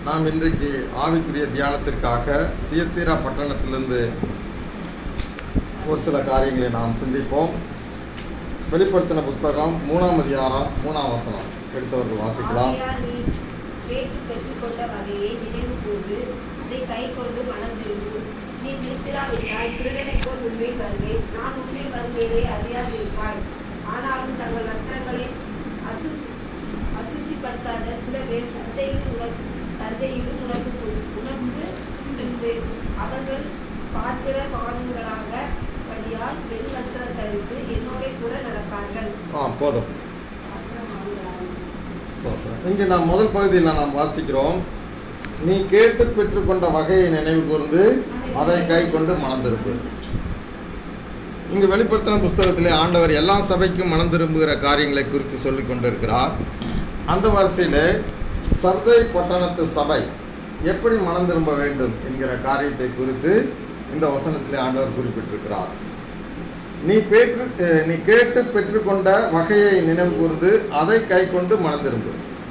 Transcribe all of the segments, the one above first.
நாம் இன்றைக்கு ஆவிக்குரிய தியானத்திற்காக தியத்தீரா பட்டணத்திலிருந்து ஒரு சில காரியங்களை நாம் சிந்திப்போம் வெளிப்படுத்தின புஸ்தகம் மூணாம் அதிகாரம் மூணாம் வசனம் எடுத்தவர்கள் வாசிக்கலாம் ஆகையால் நீ கேட்டு பெற்றுக்கொண்ட வகையை நினைவு கூர்ந்து அதை கை கொண்டு மனம் திரும்பு நீ நிறுத்திராவிட்டால் திருடனை போல் உண்மையில் வருவேன் நான் உண்மையில் வருவேனே அறியாதிருப்பாய் ஆனாலும் தங்கள் வஸ்திரங்களை அசுசி அசுசிப்படுத்தாத சில பேர் சந்தையில் உனக்கு சந்தையிலும் உனக்கு கு- உனக்கு உண்டு அவர்கள் பாத்திர பானங்களாக வழியால் வெண் வஸ்திரம் தரித்து என்னோட கூட நடப்பார்கள் ஆ போதும் பாத்திரமானவர்களாக. சோத்திரம் இங்கே நாம் முதல் பகுதியில் நாம் வாசிக்கிறோம் நீ கேட்டு பெற்றுக்கொண்ட வகையை நினைவு கூர்ந்து அதை கை கொண்டு மனம் திருப்பு இங்கு வெளிப்படுத்தின புஸ்தகத்திலே ஆண்டவர் எல்லா சபைக்கும் மனம் திரும்புகிற காரியங்களை குறித்து சொல்லிக் கொண்டிருக்கிறார் அந்த வரிசையிலே சர்தை பட்டணத்து சபை எப்படி மனம் திரும்ப வேண்டும் என்கிற காரியத்தை குறித்து இந்த வசனத்திலே ஆண்டவர் குறிப்பிட்டிருக்கிறார் நீ பெற்று அஹ், நீ கேட்டு பெற்றுக்கொண்ட வகையை நினைவு கூர்ந்து அதை கை கொண்டு மனம் திரும்பு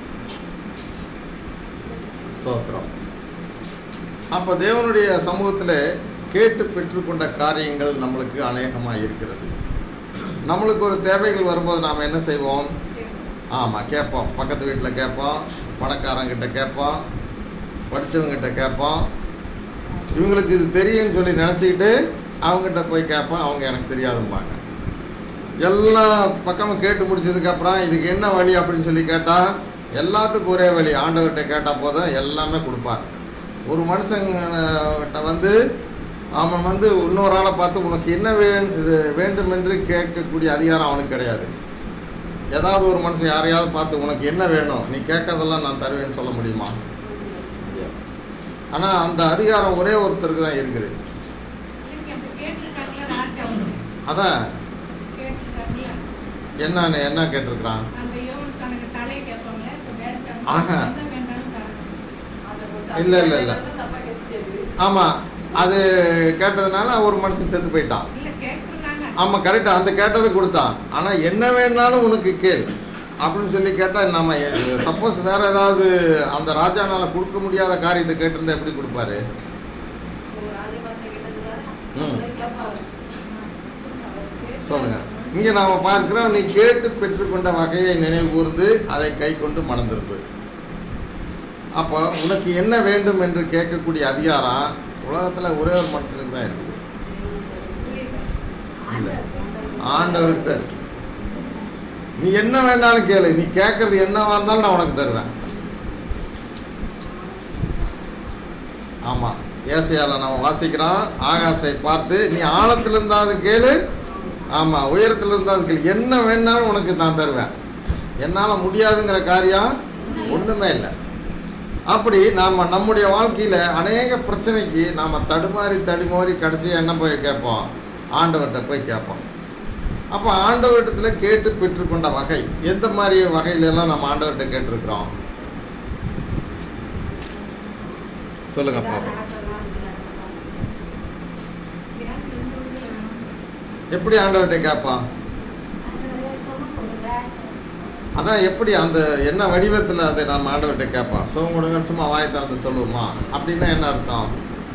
ஸ்தோத்திரம் அப்போ தேவனுடைய சமூகத்தில் கேட்டு பெற்றுக்கொண்ட காரியங்கள் நம்மளுக்கு அநேகமாக இருக்கிறது நம்மளுக்கு ஒரு தேவைகள் வரும்போது நாம் என்ன செய்வோம் ஆமாம் கேட்போம் பக்கத்து வீட்டில் கேட்போம் பணக்காரங்கிட்ட கேட்போம் படித்தவங்கிட்ட கேட்போம் இவங்களுக்கு இது தெரியும்னு சொல்லி நினச்சிக்கிட்டு அவங்ககிட்ட போய் கேட்போம் அவங்க எனக்கு தெரியாதும்பாங்க எல்லா பக்கமும் கேட்டு முடிச்சதுக்கப்புறம் இதுக்கு என்ன வழி அப்படின்னு சொல்லி கேட்டால் எல்லாத்துக்கும் ஒரே வழி ஆண்டவர்கிட்ட கேட்டால் போதும் எல்லாமே கொடுப்பார் ஒரு மனுஷங்கிட்ட வந்து அவன் வந்து இன்னொரு ஆளை பார்த்து உனக்கு என்ன வே- வேண்டும் என்று கேட்கக்கூடிய அதிகாரம் அவனுக்கு கிடையாது ஏதாவது ஒரு மனுஷன் யாரையாவது பார்த்து உனக்கு என்ன வேணும் நீ கேட்கறதெல்லாம் நான் தருவேன்னு சொல்ல முடியுமா முடியாது ஆனால் அந்த அதிகாரம் ஒரே ஒருத்தருக்கு தான் இருக்குது இல்லைங்க, அப்ப கேட்டிருக்காங்களா ராஜா வந்து? அதான் கேட்டிருக்காங்களா? என்னன்னு என்ன கேட்டிருக்கிறான் அந்த யோவான் சாணக்கு தலையை கேட்பாங்களே, இப்ப வேற சாணம் ஆஹா. எந்த வேண்டாலும் தரணும். இல்லை இல்லை இல்லை ஆமாம் அது கேட்டதுனால ஒரு மனுஷன் செத்து போயிட்டான் இல்ல, கேட்டிருந்தாங்க. ஆமாம் கரெக்டாக அந்த கேட்டதை கொடுத்தான் ஆனால் என்ன வேணாலும் உனக்கு கேள் அப்படின்னு சொல்லி கேட்டால் நம்ம சப்போஸ் வேற ஏதாவது அந்த ராஜானால கொடுக்க முடியாத காரியத்தை கேட்டிருந்தா எப்படி கொடுப்பாரு ம். சொல்லுங்க இங்கே நாம் பார்க்கிறோம் நீ கேட்டு பெற்றுக்கொண்ட வகையை நினைவு கூர்ந்து அதை கை கொண்டு மனம் திரும்பு அப்போ உனக்கு என்ன வேண்டும் என்று கேட்கக்கூடிய அதிகாரம் உலகத்தில் ஒரே ஒரு மனுஷனுக்கு தான் இருக்குது இல்லை ஆண்டவருக்கு தான் இருக்கு. நீ என்ன வேணாலும் கேளு நீ கேட்கறது என்னவா இருந்தாலும் நான் உனக்கு தருவேன் ஆமாம் ஏசையால நம்ம வாசிக்கிறோம் ஆகாசை பார்த்து நீ ஆழத்துல இருந்தாவது கேளு ஆமாம் உயரத்துல இருந்தாவது கேளு என்ன வேணாலும் உனக்கு நான் தருவேன் என்னால் முடியாதுங்கிற காரியம் ஒன்றுமே இல்லை அப்படி நாம் நம்முடைய வாழ்க்கையில் அநேக பிரச்சனைக்கு நாம் தடுமாறி தடுமாறி கடைசியாக என்ன போய் கேட்போம் ஆண்டவர்கிட்ட போய் கேட்போம் அப்போ ஆண்டவரிடத்தில் கேட்டு பெற்றுக்கொண்ட வகை எந்த மாதிரி வகையில எல்லாம் நம்ம ஆண்டவர்கிட்ட கேட்டிருக்கிறோம் சொல்லுங்க பாப்போம் எனக்கு இந்த ஊர்ல வேணும். எப்படி ஆண்டவர்கிட்ட கேட்பான் அதான் எப்படி அந்த என்ன வடிவத்தில் அதை நம்ம ஆண்டவர்கிட்ட கேட்பான் சுகம் கொடுங்கன்னு சும்மா வாயை திறந்து சொல்லுவோமா அப்படின்னா என்ன அர்த்தம்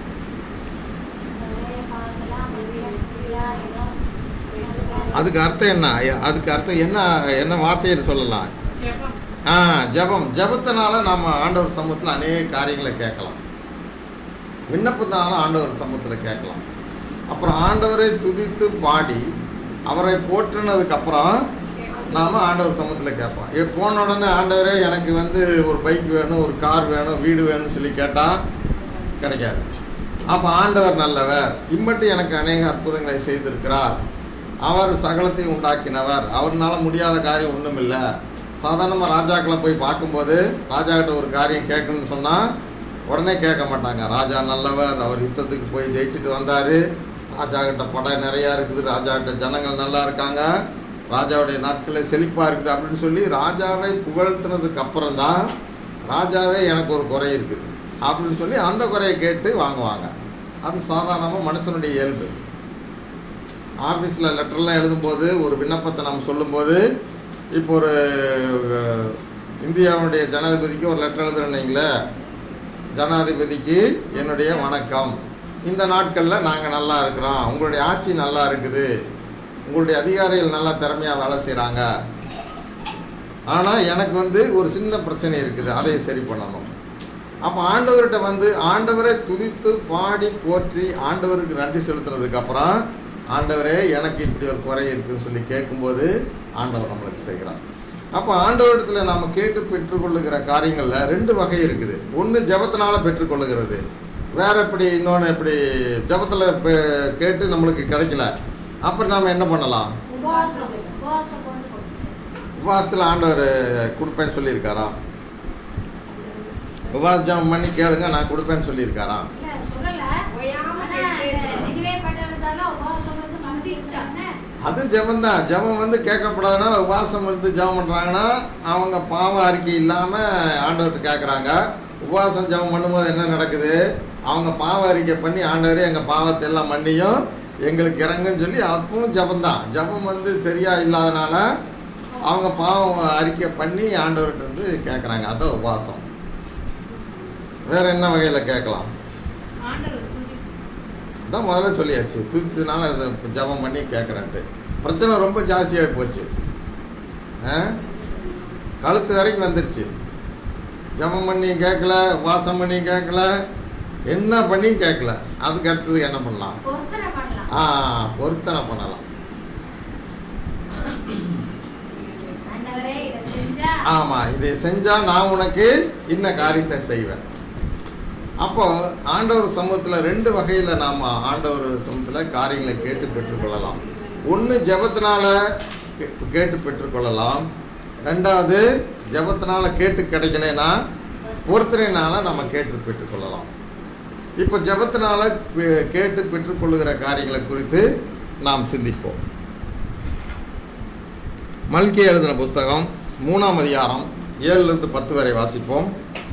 அதுக்கு அர்த்தம் என்ன ஐயா, அதுக்கு அர்த்தம் என்ன என்ன வார்த்தையை சொல்லலாம் ஜெபம். ஆ ஜெபம் ஜெபத்தினால நம்ம ஆண்டவர் சமூகத்தில் அநேக காரியங்களை கேட்கலாம் விண்ணப்பத்தினால ஆண்டவர் சமூகத்தில் கேட்கலாம் அப்புறம் ஆண்டவரை துதித்து பாடி அவரை போற்றுனதுக்கப்புறம் நாம் ஆண்டவர் சமூகத்தில் கேட்போம் இ- போன உடனே ஆண்டவரே எனக்கு வந்து ஒரு பைக் வேணும் ஒரு கார் வேணும் வீடு வேணும்னு சொல்லி கேட்டால் கிடைக்காது அப்போ ஆண்டவர் நல்லவர் இம்மட்டும் எனக்கு அநேக அற்புதங்களை செய்திருக்கிறார் அவர் சகலத்தை உண்டாக்கினவர் அவர்னால முடியாத காரியம் ஒன்றும் இல்லை சாதாரணமாக ராஜாக்களை போய் பார்க்கும்போது ராஜாக்கிட்ட ஒரு காரியம் கேட்கணும்னு சொன்னால் உடனே கேட்க மாட்டாங்க ராஜா நல்லவர் அவர் யுத்தத்துக்கு போய் ஜெயிச்சுட்டு வந்தார் ராஜா கிட்ட படை நிறையா இருக்குது ராஜா கிட்ட ஜனங்கள் நல்லா இருக்காங்க ராஜாவுடைய நாட்களில் செழிப்பாக இருக்குது அப்படின்னு சொல்லி ராஜாவை புகழ்த்தினதுக்கு அப்புறம் தான் ராஜாவே எனக்கு ஒரு குறை இருக்குது அப்படின்னு சொல்லி அந்த குறையை கேட்டு வாங்குவாங்க அது சாதாரணமாக மனுஷனுடைய இயல்பு ஆஃபீஸில் லெட்டர்லாம் எழுதும்போது ஒரு விண்ணப்பத்தை நம்ம சொல்லும்போது இப்போ ஒரு அஹ், இந்தியாவுடைய ஜனாதிபதிக்கு ஒரு லெட்டர் எழுதுறேன்னு வைங்களேன் ஜனாதிபதிக்கு என்னுடைய வணக்கம் இந்த நாட்களில் நாங்கள் நல்லா இருக்கிறோம் உங்களுடைய ஆட்சி நல்லா இருக்குது உங்களுடைய அதிகாரிகள் நல்லா திறமையாக வேலை செய்கிறாங்க ஆனால் எனக்கு வந்து ஒரு சின்ன பிரச்சனை இருக்குது அதை சரி பண்ணணும் அப்போ ஆண்டவர்கிட்ட வந்து ஆண்டவரை துதித்து பாடி போற்றி ஆண்டவருக்கு நன்றி செலுத்துனதுக்கப்புறம் ஆண்டவரே எனக்கு இப்படி ஒரு குறை இருக்குதுன்னு சொல்லி கேட்கும்போது ஆண்டவர் நம்மளுக்கு செய்கிறார் அப்போ ஆண்டவரிடத்தில் நாம் கேட்டு பெற்றுக்கொள்ளுகிற காரியங்களில் ரெண்டு வகை இருக்குது ஒன்று ஜெபத்தினால பெற்றுக்கொள்ளுகிறது வேற எப்படி இன்னொன்று எப்படி ஜெபத்தில் பெ- கேட்டு நம்மளுக்கு கிடைக்கல அப்புறம் நாம் என்ன பண்ணலாம் உபவாசம் உபவாசம் கொண்டு கொடுக்கணும். உபவாசத்தில் ஆண்டவர் கொடுப்பேன்னு சொல்லியிருக்காரா உபவாசம் பண்ணி கேளுங்க நான் கொடுப்பேன்னு சொல்லியிருக்காரா இல்ல, சொல்லல. ஓயாம ஆனா, கேட்டுட்டே இந்த இருக்கணும். நினைவே பட்டணத்தால உபவாசம் வந்து மறந்துட்டாங்க. அது ஜெபம் தான் ஜெபம் வந்து கேட்கப்படாதனால உபவாசம் வந்து ஜெபம் பண்ணுறாங்கன்னா அவங்க பாவ அறிக்கை இல்லாமல் ஆண்டவர்கிட்ட கேட்குறாங்க உபவாசம் ஜெபம் பண்ணும்போது என்ன நடக்குது அவங்க பாவ அறிக்கை பண்ணி ஆண்டவரே எங்கள் பாவத்தை எல்லாம் மன்னியும் எங்களுக்கு இறங்குன்னு சொல்லி அப்பவும் ஜெபம் தான் ஜெபம் வந்து சரியாக இல்லாதனால அவங்க பாவம் அறிக்கை பண்ணி ஆண்டவர்கிட்ட வந்து கேட்குறாங்க அதான் உபவாசம் வேற என்ன வகையில் கேட்கலாம் ஆண்டவர் துதி அதான் முதல்ல சொல்லியாச்சு துதிச்சதுனால அதை ஜெபம் பண்ணி கேட்குறேன்ட்டு பிரச்சனை ரொம்ப ஜாஸ்தியாகி போச்சு ஆ கழுத்து வரைக்கும் வந்துடுச்சு ஜெபம் பண்ணி கேட்கல வாசம் பண்ணி கேட்கல என்ன பண்ணி கேட்கல அதுக்கு அடுத்தது என்ன பண்ணலாம் பொருத்தனை பண்ணலாம். ஆ பொருத்தனை பண்ணலாம் ஆண்டவரே, இதை செஞ்சா ஆமாம் இதை செஞ்சால் நான் உனக்கு இன்ன காரியத்தை செய்வேன் அப்போ ஆண்டவர் சமூகத்தில் ரெண்டு வகையில் நாம் ஆண்டவர் சமூகத்தில் காரியங்களை கேட்டு பெற்றுக்கொள்ளலாம் ஒன்று ஜெபத்தினால கே- கேட்டு பெற்றுக்கொள்ளலாம் ரெண்டாவது ஜெபத்தினால கேட்டு கிடைக்கலைன்னா பொறுத்தனைனால நம்ம கேட்டு பெற்றுக்கொள்ளலாம் இப்போ ஜெபத்தினால பெ- கேட்டு பெற்றுக்கொள்ளுகிற காரியங்களை குறித்து நாம் சிந்திப்போம் மல்கி எழுதின புஸ்தகம் மூணாம் அதிகாரம் ஏழுலேருந்து பத்து வரை வாசிப்போம்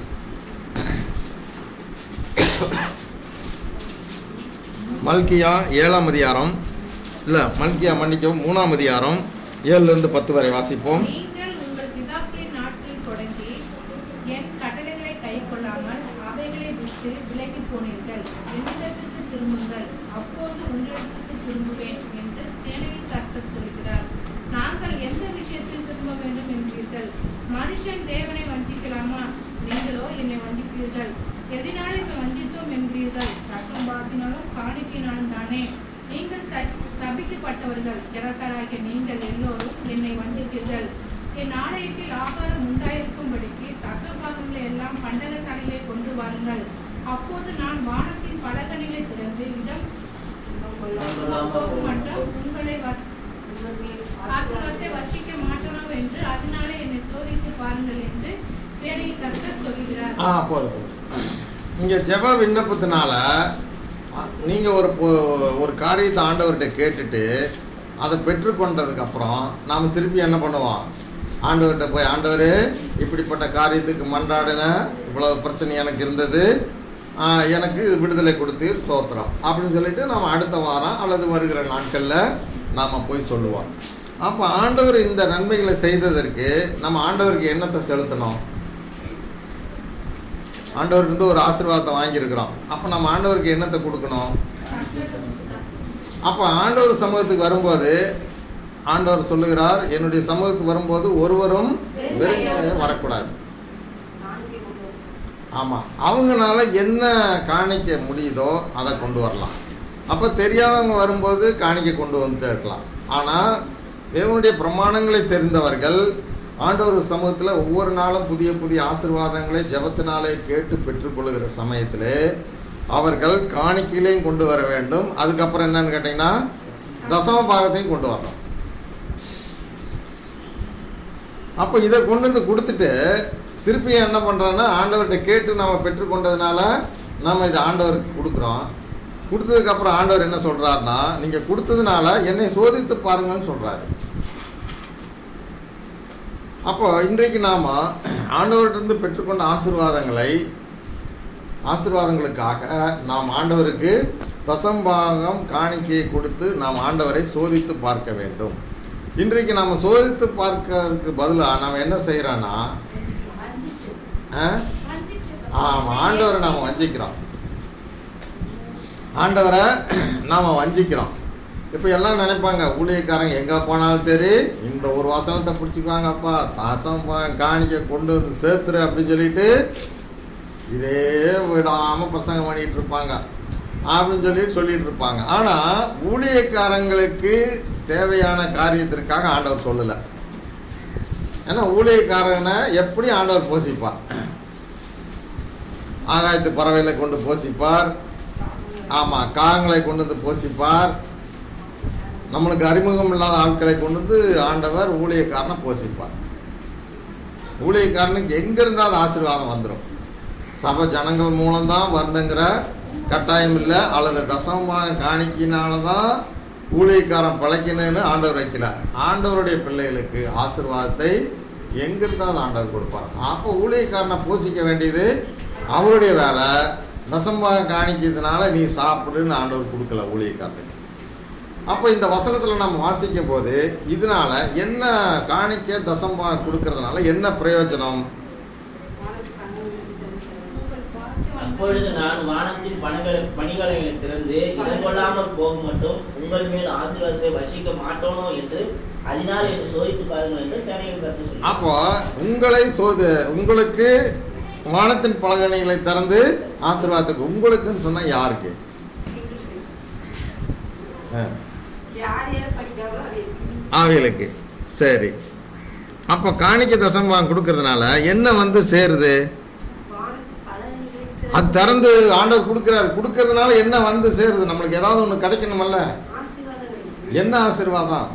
மல்கியா ஏழாம் அதிகாரம் இல்லை மல்கியா மன்னிக்கவும் மூணாம் அதிகாரம் ஏழுலேருந்து பத்து வரை வாசிப்போம் நீங்கள் உங்கள் பிதாக்களின் நாட்களில் தொடங்கி என் கட்டளைகளை கைக்கொள்ளாமல் அவைகளை விட்டு விலகி போனீர்கள் என்னிடத்திற்கு திரும்புங்கள் அப்போது உங்களிடத்திற்கு திரும்புவேன் என்று சேனையின் கர்த்தர் சொல்கிறார் நாங்கள் எந்த விஷயத்தில் திரும்ப வேண்டும் என்கிறீர்கள் மனுஷன் தேவனை வஞ்சிக்கலாமா நீங்களோ என்னை வஞ்சிப்பீர்கள் எதினாலே என்னை வஞ்சித்தோம் என்கிறீர்கள் ரசம்பாத்தினாலும் காணிக்கையினாலும் தானே நீங்கள் ச- சபிக்கப்பட்டவர்கள் ஜனத்தாராகிய நீங்கள் எல்லோரும் என்னை வஞ்சித்தீர்கள் என் ஆலயத்தில் ஆகாரம் உண்டாயிருக்கும்படிக்கு தசபாகங்களை எல்லாம் பண்டகசாலைகளை கொண்டு வாருங்கள் அப்போது நான் வானத்தின் பலகணிகளை திறந்து இடம் போகும் மட்டும் உங்களை வ- ஆசீர்வாதத்தை வர்ஷிக்க மாட்டோம் என்று அதனாலே என்னை சோதித்து பாருங்கள் என்று சேனையை கர்த்தர் சொல்கிறார் ஆ போதும் போதும் இங்கே ஜெப விண்ணப்பத்தினால நீங்கள் ஒரு பொ- ஒரு காரியத்தை ஆண்டவர்கிட்ட கேட்டுட்டு அதை பெற்றுக்கொண்டதுக்கப்புறம் நாம் திருப்பி என்ன பண்ணுவோம் ஆண்டவர்கிட்ட போய் ஆண்டவரே இப்படிப்பட்ட காரியத்துக்கு மன்றாடின இவ்வளவு பிரச்சனை எனக்கு இருந்தது ஆ, எனக்கு விடுதலை கொடுத்தீர் ஸ்தோத்திரம் அப்படின்னு சொல்லிட்டு நம்ம அடுத்த வாரம் அல்லது வருகிற நாட்களில் நாம் போய் சொல்லுவோம் அப்போ ஆண்டவர் இந்த நன்மைகளை செய்ததற்கு நம்ம ஆண்டவருக்கு எண்ணத்தை செலுத்தணும் ஆண்டவர்கிட்ட ஒரு ஆசீர்வாதத்தை வாங்கியிருக்கிறோம் அப்போ நம்ம ஆண்டவருக்கு என்னத்தை கொடுக்கணும் அப்போ ஆண்டவர் சமூகத்துக்கு வரும்போது ஆண்டவர் சொல்லுகிறார் என்னுடைய சமூகத்துக்கு வரும்போது ஒருவரும் வெறும் வரக்கூடாது நான்கே கொண்டு வரும். ஆமாம் அவங்கனால என்ன காணிக்க முடியுதோ அதை கொண்டு வரலாம் அப்போ தெரியாதவங்க வரும்போது காணிக்க கொண்டு வந்து இருக்கலாம் ஆனால் தேவனுடைய பிரமாணங்களை தெரிந்தவர்கள் ஆண்டவர் சமூகத்தில் ஒவ்வொரு நாளும் புதிய புதிய ஆசீர்வாதங்களை ஜெபத்தினாலே கேட்டு பெற்றுக்கொள்கிற சமயத்தில் அவர்கள் காணிக்கையிலையும் கொண்டு வர வேண்டும் அதுக்கப்புறம் என்னன்னு கேட்டிங்கன்னா தசம பாகத்தையும் கொண்டு வரணும் அப்போ இதை கொண்டு வந்து கொடுத்துட்டு திருப்பி என்ன பண்ணுறோன்னா ஆண்டவர்கிட்ட கேட்டு நம்ம பெற்றுக்கொண்டதுனால நம்ம இதை ஆண்டவருக்கு கொடுக்குறோம் கொடுத்ததுக்கப்புறம் ஆண்டவர் என்ன சொல்கிறாருன்னா நீங்கள் கொடுத்ததுனால என்னை சோதித்து பாருங்கன்னு சொல்கிறாரு அப்போ இன்றைக்கு நாம் ஆண்டவர்கிட்டருந்து பெற்றுக்கொண்ட ஆசீர்வாதங்களை ஆசீர்வாதங்களுக்காக நாம் ஆண்டவருக்கு தசம்பாகம் காணிக்கையை கொடுத்து நாம் ஆண்டவரை சோதித்து பார்க்க வேண்டும் இன்றைக்கு நாம் சோதித்து பார்க்கறதுக்கு பதிலாக நாம் என்ன செய்கிறோன்னா வஞ்சிச்சு ஆ? வஞ்சிச்சு ஆமாம் ஆண்டவரை நாம் வஞ்சிக்கிறோம் ஆண்டவரை நாம் வஞ்சிக்கிறோம் இப்போ எல்லாம் நினைப்பாங்க ஊழியக்காரங்க எங்கே போனாலும் சரி இந்த ஒரு வசனத்தை பிடிச்சிக்குவாங்கப்பா தாசம் பா- காணிக்க கொண்டு வந்து சேர்த்துரு அப்படின்னு சொல்லிட்டு இதே விடாமல் பிரசங்கம் பண்ணிட்டு இருப்பாங்க அப்படின்னு சொல்லிட்டு சொல்லிட்டு இருப்பாங்க ஆனால் ஊழியக்காரங்களுக்கு தேவையான காரியத்திற்காக ஆண்டவர் சொல்லலை ஏன்னா ஊழியக்காரனை எப்படி ஆண்டவர் போஷிப்பார் ஆகாயத்து பறவைகளை கொண்டு போஷிப்பார் ஆமாம் காகங்களை கொண்டு வந்து போஷிப்பார் நம்மளுக்கு அறிமுகம் இல்லாத ஆட்களை கொண்டு வந்து ஆண்டவர் ஊழியக்காரனை போஷிப்பார் ஊழியக்காரனுக்கு எங்கேருந்து அது ஆசீர்வாதம் வந்துடும் சபை ஜனங்கள் மூலம்தான் வரணுங்கிற கட்டாயம் இல்லை அல்லது தசமமாக காணிக்கினால தான் ஊழியக்காரன் பிழைக்கணும்னு ஆண்டவர் வைக்கல ஆண்டவருடைய பிள்ளைகளுக்கு ஆசீர்வாதத்தை எங்கிருந்தாவது ஆண்டவர் கொடுப்பார் அப்போ ஊழியக்காரனை போஷிக்க வேண்டியது அவருடைய வேலை தசம்பாக காணிக்கிறதுனால நீ சாப்பிடுன்னு ஆண்டவர் கொடுக்கல ஊழியக்காரனுக்கு அப்போ இந்த வசனத்தில் நம்ம வாசிக்கும் போது இதனால என்ன காணிக்க தசம்பாக கொடுக்கறதுனால என்ன பிரயோஜனம் அப்பொழுது நான் வானத்தின் பணங்களை பணிகளை திறந்து இடங்கொள்ளாமல் போகும் மட்டும் உங்கள் மேல் ஆசீர்வாதத்தை வசிக்க மாட்டோனோ என்று அதனால் என்று சோதித்து பாருங்கள் என்று சேனைகள் கருத்து சொல்லி அப்போ உங்களை சோது உங்களுக்கு வானத்தின் பலகணிகளை திறந்து ஆசீர்வாதத்துக்கு உங்களுக்குன்னு சொன்னால் யாருக்கு ஆ, யார் யார் படிக்காங்களோ அது ஆவிகளுக்கு சரி அப்போ காணிக்க தசம்பாகம் கொடுக்கறதுனால என்ன வந்து சேருது வானத்து பலன்களை அது திறந்து ஆண்டவர் கொடுக்குறாரு கொடுக்கறதுனால என்ன வந்து சேருது நம்மளுக்கு ஏதாவது ஒன்று கிடைக்கணுமல்ல ஆசீர்வாதங்கள் என்ன ஆசீர்வாதம்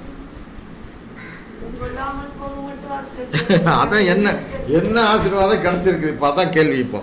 கொள்ளாமல் போக மட்டும் ஆசீர்வாதம் அதான் என்ன என்ன ஆசீர்வாதம் கிடைச்சிருக்குது இப்போ அதான் கேள்வி இப்போ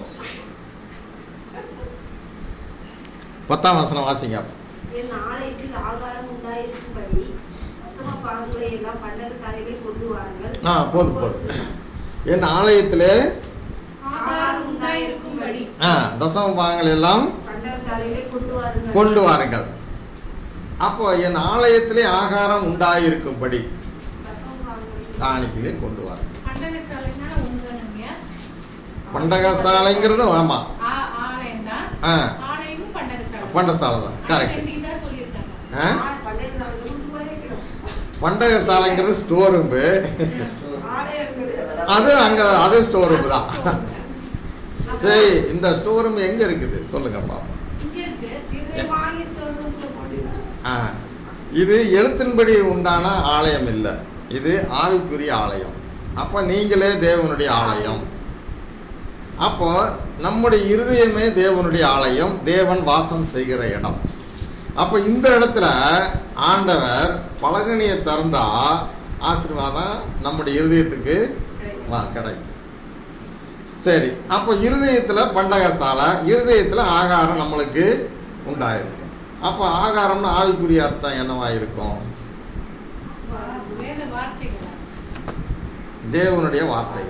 பத்தாம் வசனம் வாசிங்க என் ஆலயத்தில் ஆகாரம் உண்டாயிருக்கும்படி அசம பாகங்களை எல்லாம் பண்டக சாலைகளை கொண்டு வாருங்கள் ஆ போதும் போதும் என் ஆலயத்தில் ஆகாரம் உண்டாயிருக்கும்படி ஆ தசம பாகங்கள் எல்லாம் பண்டக சாலைகளை கொண்டு வாருங்கள் கொண்டு வாருங்கள் அப்போ என் ஆலயத்திலே ஆகாரம் உண்டாயிருக்கும்படி தசம பாகங்களை காணிக்கிலே கொண்டு வாருங்கள் பண்டக சாலைன்னா ஒண்ணுதானுங்க பண்டகசாலைங்கிறது ஆமாம் ஆ- ஆலயம்தான் ஆ ஆலயமும் பண்டக சாலை பண்டசாலை தான் கரெக்ட் ரெண்டையும் தான் சொல்லியிருக்காங்க ஆ ஆ- பண்டக சாலைகளை கொண்டு வாருங்கள் பண்டகசாலைங்கிறது ஸ்டோர் ரூம்பு ஆலயங்கள் அது அங்கே அது ஸ்டோர் ரூம் தான் சரி இந்த ஸ்டோர் ரூம் எங்கே இருக்குது சொல்லுங்க பாப்போம் இங்க இருக்கு இது வாங்கி ஸ்டோர் ரூம்ல போட்டு ஆ இது எழுத்தின்படி உண்டான ஆலயம் இல்லை இது ஆவிக்குரிய ஆலயம் அப்போ நீங்களே தேவனுடைய ஆலயம் அப்போ நம்முடைய இருதயமே தேவனுடைய ஆலயம் தேவன் வாசம் செய்கிற இடம் அப்போ இந்த இடத்துல ஆண்டவர் பலகனியை திறந்தா ஆசீர்வாதம் நம்முடைய இருதயத்துக்கு வா கிடைக்கும் சரி அப்போ இருதயத்தில் பண்டகசாலை இருதயத்தில் ஆகாரம் நம்மளுக்கு உண்டாயிருக்கும் அப்போ ஆகாரம்னு ஆவிக்குரிய அர்த்தம் என்னவா இருக்கும் வேத வார்த்தைகள் தேவனுடைய வார்த்தைகள்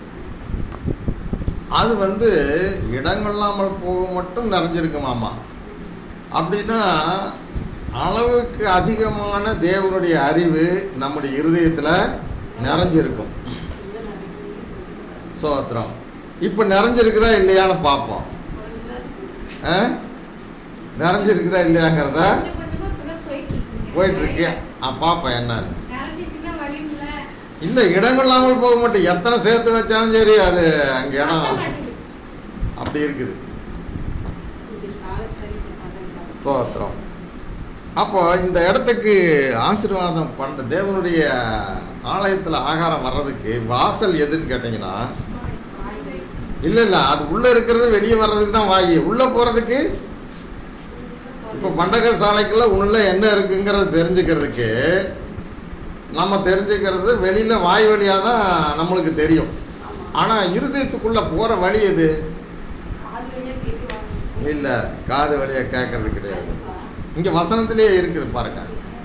அது வந்து இடங்கொள்ளாமல் போக மட்டும் நிறைஞ்சிருக்குமாமா அப்படின்னா அளவுக்கு அதிகமான தேவனுடைய அறிவு நம்முடைய இருதயத்தில் நிறைஞ்சிருக்கும் சோத்திரம் இப்போ நிறைஞ்சிருக்குதா இல்லையான்னு பார்ப்போம் ஆ நிறைஞ்சிருக்குதா இல்லையாங்கிறத கொஞ்சம் கொஞ்சமா இப்பதான் போயிட்டு இருக்குங்க போயிட்டு இருக்கு ஆ பார்ப்போம் என்னன்னு நிறைஞ்சிச்சுன்னா வழி இல்ல இல்லை இடங்கொள்ளாமல் போக மாட்டேன் எத்தனை சேர்த்து வச்சாலும் சரி அது அங்கே இடம் அப்படி இருக்குது இது சாலை சரி பண்டக சாலை சோத்திரம் அப்போ இந்த இடத்துக்கு ஆசீர்வாதம் பண்ண தேவனுடைய ஆலயத்தில் ஆகாரம் வர்றதுக்கு வாசல் எதுன்னு கேட்டிங்கன்னா வாய்கள் இல்லை இல்லை அது உள்ளே இருக்கிறது வெளியே வர்றதுக்கு தான் வாய் உள்ளே போகிறதுக்கு இப்போ பண்டக சாலைக்குள்ள உள்ள என்ன இருக்குங்கிறத தெரிஞ்சுக்கிறதுக்கு நம்ம தெரிஞ்சுக்கிறது வெளியில் வாய் வழியாக தான் நம்மளுக்கு தெரியும் ஆனால் இருதயத்துக்குள்ளே போகிற வழி எது காது வழியா கேட்டு வாங்க இல்லை காது வழியாக கேட்கறது கிடையாது இங்கே வசனத்திலேயே இருக்குது பாருங்க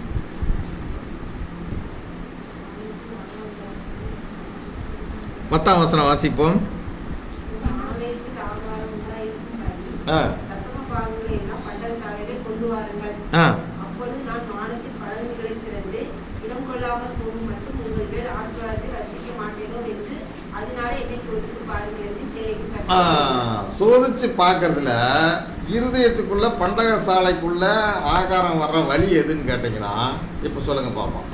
பத்தாம் வசனம் வாசிப்போம் ஆலயத்தில் ஆகாரம் உண்டாயிருக்கும்படி ஆ தசம பாகங்களை எல்லாம் பண்டக சாலைகளை கொண்டு வாருங்கள் ஆ அப்பொழுது நான் வானத்தின் பலன்களை திறந்து இடம் கொள்ளாமல் போகும் மட்டும் உங்கள் மேல் ஆசீர்வாதத்தை வசிக்க மாட்டேனோ என்று அதனால என்னை சோதித்து பாருங்கள் என்று சேனைக்கு ஆ, சோதிச்சு பார்க்கறதுல இருதயத்துக்குள்ள பண்டக சாலைக்குள்ள ஆகாரம் வர்ற வழி எதுன்னு கேட்டிங்கன்னா இப்போ சொல்லுங்க பார்ப்போம்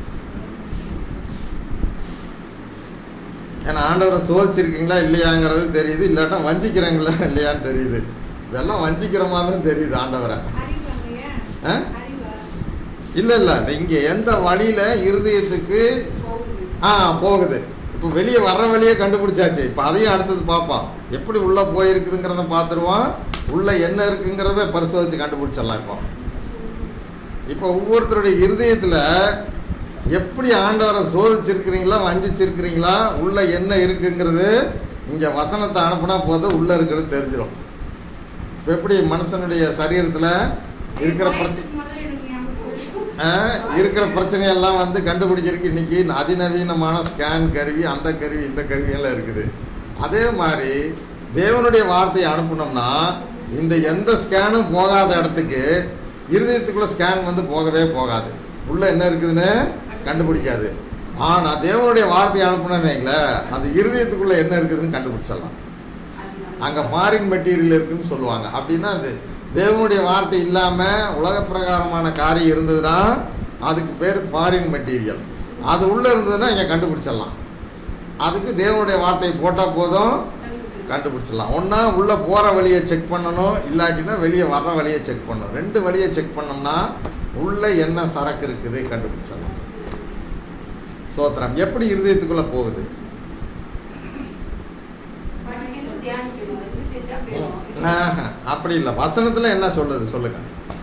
ஏன்னா ஆண்டவரை சோதிச்சிருக்கீங்களா இல்லையாங்கிறது தெரியுது இல்லாட்டா வஞ்சிக்கிறீங்களா இல்லையான்னு தெரியுது இதெல்லாம் வஞ்சிக்கிற மாதிரி தான் தெரியுது ஆண்டவரை அறிவாங்கய்யா ஆ அறிவா இல்லை இல்லை இங்கே எந்த வழியில் இருதயத்துக்கு ஆ போகுது இப்போ வெளியே வர்ற வழியே கண்டுபிடிச்சாச்சு இப்போ அதையும் அடுத்தது பார்ப்போம் எப்படி உள்ளே போயிருக்குதுங்கிறத பார்த்துருவோம் உள்ளே என்ன இருக்குங்கிறத பரிசோதிச்சு கண்டுபிடிச்சிடலாம் இப்போ இப்போ ஒவ்வொருத்தருடைய இருதயத்தில் எப்படி ஆண்டவரை சோதிச்சிருக்கிறீங்களா வஞ்சிச்சிருக்கிறீங்களா உள்ளே என்ன இருக்குங்கிறது இங்கே வசனத்தை அனுப்புனா போதும் உள்ளே இருக்கிறது தெரிஞ்சிடும் இப்போ எப்படி மனுஷனுடைய சரீரத்தில் இருக்கிற பிரச்சனை முதல்ல எனக்கு ஞாபகம் வருது. ஆஹ், இருக்கிற பிரச்சனையெல்லாம் வந்து கண்டுபிடிச்சிருக்கு இன்னைக்கு அதிநவீனமான ஸ்கேன் கருவி அந்த கருவி இந்த கருவியெல்லாம் இருக்குது அதே மாதிரி தேவனுடைய வார்த்தையை அனுப்புனோம்னா இந்த எந்த ஸ்கேனும் போகாத இடத்துக்கு இருதயத்துக்குள்ள ஸ்கேன் வந்து போகவே போகாது உள்ள என்ன இருக்குதுன்னு கண்டுபிடிக்காது ஆனால் தேவனுடைய வார்த்தையை அனுப்புனோன்னு வைங்களேன் அந்த இருதயத்துக்குள்ள என்ன இருக்குதுன்னு கண்டுபிடிச்சிடலாம் அங்கே ஃபாரின் மெட்டீரியல் இருக்குன்னு சொல்லுவாங்க அப்படின்னா அது தேவனுடைய வார்த்தை இல்லாமல் உலக பிரகாரமான காரியம் இருந்ததுன்னா அதுக்கு பேர் ஃபாரின் மெட்டீரியல் அது உள்ளே இருந்ததுன்னா இங்கே கண்டுபிடிச்சிடலாம் அதுக்கு தேவனுடைய வார்த்தையை போட்டால் போதும் கண்டுபிடிச்சிடலாம் ஒன்றா உள்ளே போகிற வழியை செக் பண்ணணும் இல்லாட்டினா வெளியே வர்ற வழியை செக் பண்ணணும் ரெண்டு வழியை செக் பண்ணோம்னா உள்ளே என்ன சரக்கு இருக்குது கண்டுபிடிச்சிடலாம் சோத்திரம் எப்படி இருதயத்துக்குள்ளே போகுது படிக்கணும், தியானிக்கணும். அது செஞ்சா போயிடும். ஆஹா, அப்படி இல்லை வசனத்தில் என்ன சொல்லுது சொல்லுங்க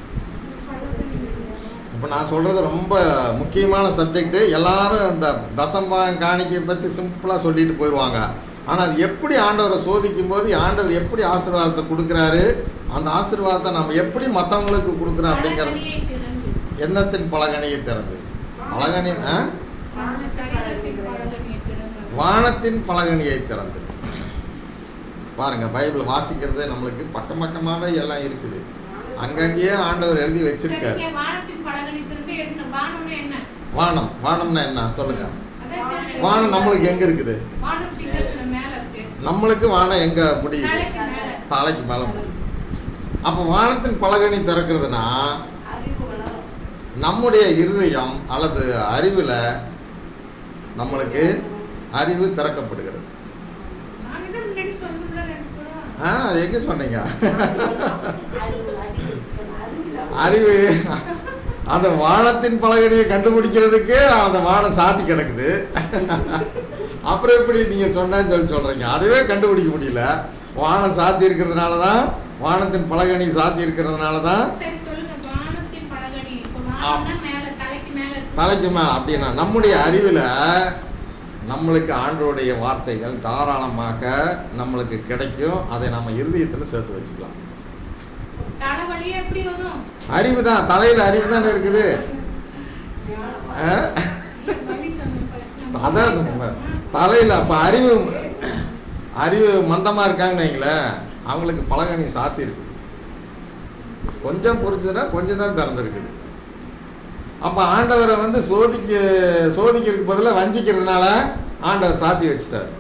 இப்போ நான் சொல்கிறது ரொம்ப முக்கியமான சப்ஜெக்ட்டு எல்லாரும் இந்த தசம்பாகம் காணிக்கை பற்றி சிம்பிளாக சொல்லிட்டு போயிடுவாங்க ஆனால் அது எப்படி ஆண்டவரை சோதிக்கும் போது ஆண்டவர் எப்படி ஆசீர்வாதத்தை கொடுக்குறாரு அந்த ஆசீர்வாதத்தை நம்ம எப்படி மற்றவங்களுக்கு கொடுக்குறோம் அப்படிங்கிறது பலகணியை திறந்து. எண்ணத்தின் பலகணியை திறந்து பலகணி ஆ வான சரீரத்தின் பலகணியை திறந்து. வானத்தின் பலகணியை திறந்து பாருங்க பைபிள் வாசிக்கிறது நம்மளுக்கு பக்கம் பக்கமாகவே எல்லாம் இருக்குது அங்கங்கேயே ஆண்டவர் எழுதி வச்சிருக்காரு சரிங்க, வானத்தின் பலகணி திறந்து என்ன வானம்னா என்ன வானம் வானம்னா என்ன சொல்லுங்க அதான் தெரியும். வானம் நம்மளுக்கு எங்க இருக்குது வானம் சிங்காசனம் மேல இருக்கு நம்மளுக்கு வானம் எங்க முடியுது தலைக்கு மேல தலைக்கு மேலே முடியுது அப்போ வானத்தின் பலகணி திறக்கிறதுனா அறிவு வளரும். நம்முடைய இருதயம் அல்லது அறிவில் நம்மளுக்கு அறிவு திறக்கப்படுகிறது நான் இதை முன்னாடி சொன்னோம்ல ரெண்டு பேரும். ஆ அது எங்கே சொன்னீங்க அறிவு, அறிவு. சொன்ன அறிவு இல்லாம அறிவு அந்த வானத்தின் பலகடியை கண்டுபிடிக்கிறதுக்கு அந்த வானம் சாத்தி கிடக்குது அப்புறம் எப்படி நீங்கள் சொன்னேன்னு சொல்லி சொல்கிறீங்க அதுவே கண்டுபிடிக்க முடியல வானம் சாத்தி இருக்கிறதுனால தான் வானத்தின் பலகணி சாத்தி இருக்கிறதுனால தான் சரி சொல்லுங்க வானத்தின் பலகணி இப்ப வானம்னா மேல தலைக்கு மேல இருக்கு தலைக்கு மேலே அப்படின்னா நம்முடைய அறிவில் நம்மளுக்கு ஆண்டோடைய வார்த்தைகள் தாராளமாக நம்மளுக்கு கிடைக்கும் அதை நம்ம இருதயத்தில் சேர்த்து வச்சுக்கலாம் தலை வழியா எப்படி வரும் அறிவு தான் தலையில் அறிவு தானே இருக்குது ஆ? வழி சொன்ன first நம்ம அதான் அது உண்மை. தலையில் அப்போ அறிவு அறிவு மந்தமாக இருக்காங்கன்னு வைங்களேன் அவங்களுக்கு பலகணி சாத்தி இருக்குது கொஞ்சம் புரிஞ்சுதுன்னா கொஞ்சம் தான் திறந்துருக்குது அப்போ ஆண்டவரை வந்து சோதிக்க சோதிக்கிறதுக்கு பதிலாக வஞ்சிக்கிறதுனால ஆண்டவர் சாத்தி வச்சுட்டார்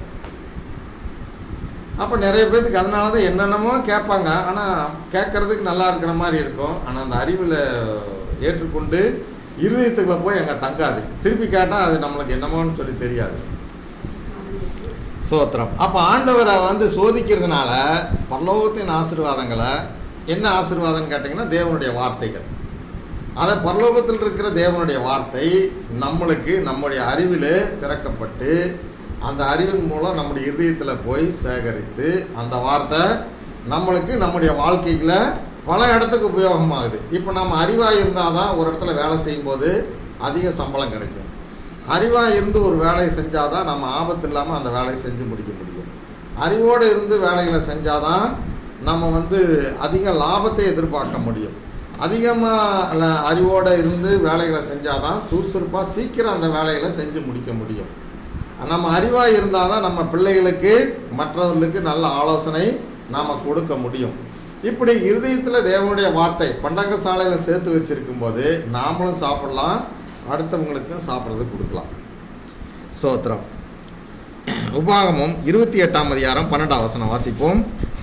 அப்போ நிறைய பேர்த்துக்கு அதனால தான் என்னென்னமோ கேட்பாங்க ஆனால் கேட்கறதுக்கு நல்லா இருக்கிற மாதிரி இருக்கும் ஆனால் அந்த அறிவில் ஏற்றுக்கொண்டு இருதயத்துக்குள்ள போய் அங்கே தங்காது திருப்பி கேட்டால் அது நம்மளுக்கு என்னமோன்னு சொல்லி தெரியாது சோத்திரம் அப்போ ஆண்டவரை வந்து சோதிக்கிறதுனால பரலோகத்தின் ஆசீர்வாதங்களை என்ன ஆசீர்வாதம்னு கேட்டிங்கன்னா தேவனுடைய வார்த்தைகள் அதை பரலோகத்தில் இருக்கிற தேவனுடைய வார்த்தை நம்மளுக்கு நம்முடைய அறிவில் திறக்கப்பட்டு அந்த அறிவின் மூலம் நம்முடைய இருதயத்தில் போய் சேகரித்து அந்த வார்த்தை நம்மளுக்கு நம்முடைய வாழ்க்கையில் பல இடத்துக்கு உபயோகமாகுது இப்போ நம்ம அறிவாக இருந்தால் தான் ஒரு இடத்துல வேலை செய்யும்போது அதிக சம்பளம் கிடைக்கும் அறிவாக இருந்து ஒரு வேலையை செஞ்சால் தான் நம்ம ஆபத்து இல்லாமல் அந்த வேலையை செஞ்சு முடிக்க முடியும் அறிவோடு இருந்து வேலைகளை செஞ்சால் தான் நம்ம வந்து அதிக லாபத்தை எதிர்பார்க்க முடியும் அதிகமாக அறிவோடு இருந்து வேலைகளை செஞ்சால் தான் சுறுசுறுப்பாக சீக்கிரம் அந்த வேலைகளை செஞ்சு முடிக்க முடியும் நம்ம அறிவாக இருந்தால் தான் நம்ம பிள்ளைகளுக்கு மற்றவர்களுக்கு நல்ல ஆலோசனை நாம் கொடுக்க முடியும் இப்படி இருதயத்தில் தேவனுடைய வார்த்தை பண்டக சாலையில் சேர்த்து வச்சிருக்கும் போது நாமளும் சாப்பிடலாம் அடுத்தவங்களுக்கும் சாப்பிட்றது கொடுக்கலாம் சோத்திரம் உபாகமம் இருபத்தி எட்டாம் அதிகாரம் பன்னெண்டாம் வசனம் வாசிப்போம்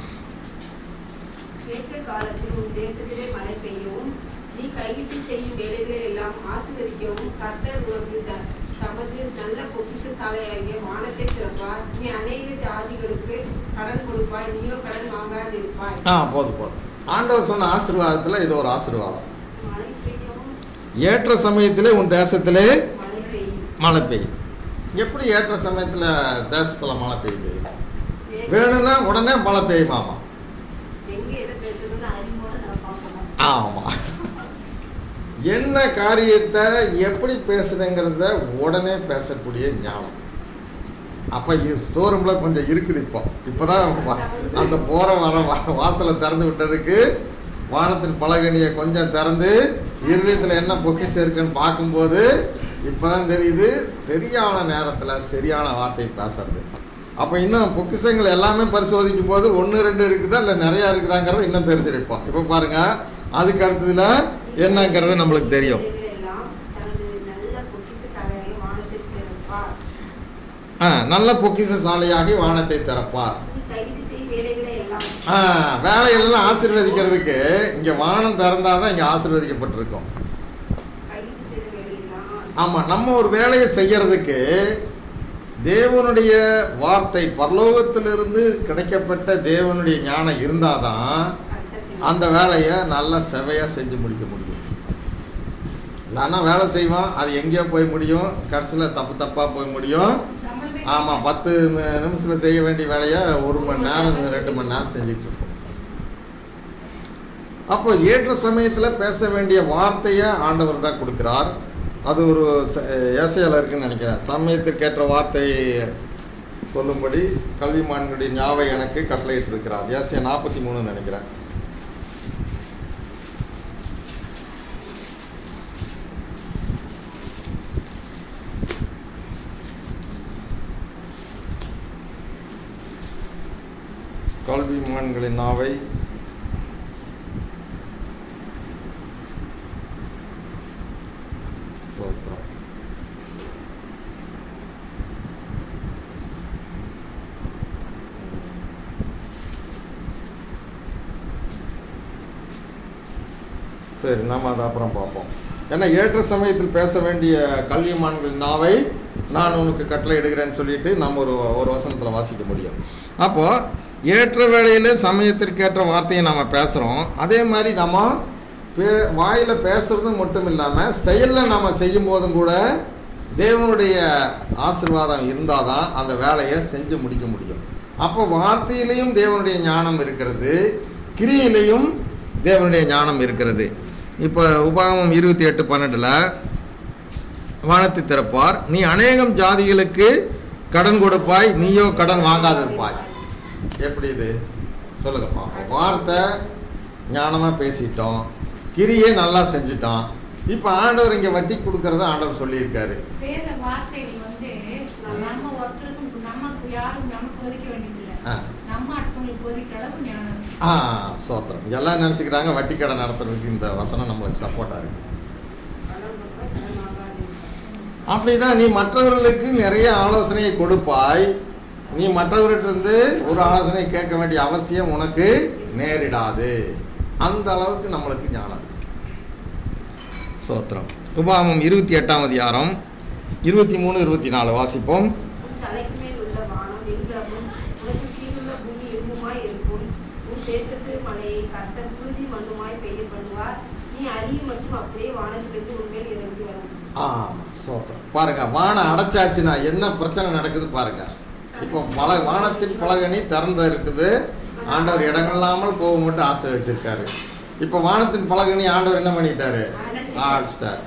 ஏற்ற காலத்தில் உன் தேசத்திலே மழை பெய்யவும் நீ கையிட்டு செய்யும் வேலைகளை எல்லாம் ஆசீர்வதிக்கவும் கர்த்தர் உனக்கு த- தமது நல்ல பொக்கிஷசாலையாகிய வானத்தை திறப்பார் நீ அநேக ஜாதிகளுக்கு கடன் கொடுப்பாய் நீயோ கடன் வாங்காதிருப்பாய் ஆ போதும் போதும் ஆண்டவர் சொன்ன ஆசீர்வாதத்தில் இது ஒரு ஆசீர்வாதம் மழை பெய்யவும் ஏற்ற சமயத்திலே உன் தேசத்திலே மழை பெய்யும் மழை பெய்யும் எப்படி ஏற்ற சமயத்தில் தேசத்தில் மழை பெய்யுது வேணும்னா உடனே மழை பெய்யுமாமா எங்க எதை பேசுறதுன்னு அறிவோட நான் பார்க்கணும் ஆமாம் என்ன காரியத்தை எப்படி பேசுதுங்கிறத உடனே பேசக்கூடிய ஞானம் அப்போ ஸ்டோர் ரூமில் கொஞ்சம் இருக்குது இப்போ இப்போ தான் அந்த போகிற வர வா- வாசலை திறந்து விட்டதுக்கு வானத்தின் பலகனியை கொஞ்சம் திறந்து இருதயத்தில் என்ன பொக்கிஷம் இருக்குன்னு பார்க்கும்போது இப்போ தான் தெரியுது சரியான நேரத்தில் சரியான வார்த்தை பேசுறது அப்போ இன்னும் பொக்கிஷங்கள் எல்லாமே பரிசோதிக்கும் போது ஒன்று ரெண்டு இருக்குதா இல்லை நிறையா இருக்குதாங்கிறத இன்னும் தெரிஞ்சிருப்போம் இப்போ பாருங்க அதுக்கு அடுத்ததுல என்னங்கிறது நம்மளுக்கு தெரியும் வேலைகளை எல்லாம் தனது நல்ல பொக்கிஷசாலையாகிய வானத்தை திறப்பார் ஆ, நல்ல பொக்கிஷ சாலையாகி வானத்தை திறப்பார் நீ கையிட்டு செய்யும் வேலைகளை எல்லாம் ஆ, வேலையெல்லாம் ஆசீர்வதிக்கிறதுக்கு இங்கே வானம் திறந்தாதான் தான் இங்கே ஆசீர்வதிக்கப்பட்டிருக்கோம் கையிட்டு செய்த வேலையெல்லாம் ஆமாம் நம்ம ஒரு வேலையை செய்யறதுக்கு தேவனுடைய வார்த்தை பரலோகத்திலிருந்து கிடைக்கப்பட்ட தேவனுடைய ஞானம் இருந்தால் தான் கரெக்டாக செய்யும் அந்த வேலையை நல்லா செவையாக செஞ்சு முடிக்க முடியும் இல்லைன்னா வேலை செய்வான் அது எங்கேயோ போய் முடியும் கடைசியில் தப்பு தப்பாக போய் முடியும் சம்பளமே ஆமாம் பத்து நிமிஷத்தில் செய்ய வேண்டிய வேலையை ஒரு மணி நேரம் ரெண்டு மணி நேரம் செஞ்சுட்டு இருப்போம் அப்போ ஏற்ற சமயத்தில் பேச வேண்டிய வார்த்தையை ஆண்டவர் தான் கொடுக்குறார் அது ஒரு ஏசையில் இருக்குன்னு நினைக்கிறேன் சமயத்திற்கேற்ற வார்த்தை சொல்லும்படி கல்விமான்களுடைய ஞாபகம் எனக்கு கட்டளையிட்டு இருக்கிறார் ஏசியா நாற்பத்தி மூணுன்னு நினைக்கிறேன் கல்விமான்களின் நாவை ஸ்தோத்திரம். சரி நம்ம அதை அப்புறம் பார்ப்போம் ஏன்னா ஏற்ற சமயத்தில் பேச வேண்டிய கல்விமான்களின் நாவை நான் உனக்கு கட்டளை இடுகிறேன்னு சொல்லிட்டு நம்ம ஒரு ஒரு வசனத்தில் வாசிக்க முடியும் அப்போது ஏற்ற வேளையில் சமயத்திற்கேற்ற வார்த்தையை நம்ம பேசுகிறோம் அதே மாதிரி நம்ம பே வாயில் பேசுறது மட்டும் இல்லாமல் செயலில் நம்ம செய்யும் போதும் கூட தேவனுடைய ஆசீர்வாதம் இருந்தால் தான் அந்த வேலையை செஞ்சு முடிக்க முடியும் அப்போ வார்த்தையிலையும் தேவனுடைய ஞானம் இருக்கிறது கிரியிலையும் தேவனுடைய ஞானம் இருக்கிறது இப்போ உபாகமம் இருபத்தி எட்டு பன்னெண்டில் வானத்தை திறப்பார் நீ அநேகம் ஜாதிகளுக்கு கடன் கொடுப்பாய் நீயோ கடன் வாங்காதிருப்பாய் எப்படி இது சொல்லுங்க பார்ப்போம் வார்த்தை ஞானமாக பேசிட்டோம் கிரியை நல்லா செஞ்சிட்டோம் இப்போ ஆண்டவர் இங்கே வட்டி கொடுக்கறத ஆண்டவர் சொல்லியிருக்காரு வேத வார்த்தைகள் வந்து நம்ம ஒருத்தருக்கும் நமக்கு யாரும் நமக்கு ஒதுக்க வேண்டியதில்லை ஆ. நம்ம அடுத்தவங்களுக்கு ஒதுக்கிற அளவுக்கு ஞானம் இருக்கு. ஆ சோத்திரம் எல்லாம் நினச்சிக்கிறாங்க வட்டி கடை நடத்துறதுக்கு இந்த வசனம் நம்மளுக்கு சப்போர்ட்டாக இருக்கு கடன் கொடுப்பாய் கடன் வாங்காதே அப்படின்னா நீ மற்றவர்களுக்கு நிறைய ஆலோசனையை கொடுப்பாய் நீ மற்றவர்கிட்ட ஒரு ஆலோசனை கேட்க வேண்டிய அவசியம் உனக்கு நேரிடாது அந்த அளவுக்கு நம்மளுக்கு ஞானம் இருக்கு. சோத்திரம் உபாமம் இருபத்தி எட்டாம் அதிகாரம் இருபத்தி மூணு இருபத்தி நாலு வாசிப்போம் உன் தலைக்கு மேல் உள்ள வானம் எங்கும் உனக்கு கீழுள்ள பூமி எங்குமாய் இருக்கும் உன் தேசத்து மழையை கர்த்தர் புழுதி மண்ணுமாய் பெய்ய பண்ணுவார் நீ அழி மற்றும் அப்படியே வானத்திலிருந்து உன்மேல் இறங்கி வரும் ஆமாம் சோத்திரம் பாருங்க வானம் அடைச்சாச்சுன்னா என்ன பிரச்சனை நடக்குது பாருங்க இப்போ மலை வானத்தின் பலகனி திறந்து இருக்குது ஆண்டவர் இடங்கள்லாமல் போக மட்டும் ஆசை வச்சிருக்காரு இப்போ வானத்தின் பலகனி ஆண்டவர் என்ன பண்ணிட்டாரு அடிச்சிட்டார்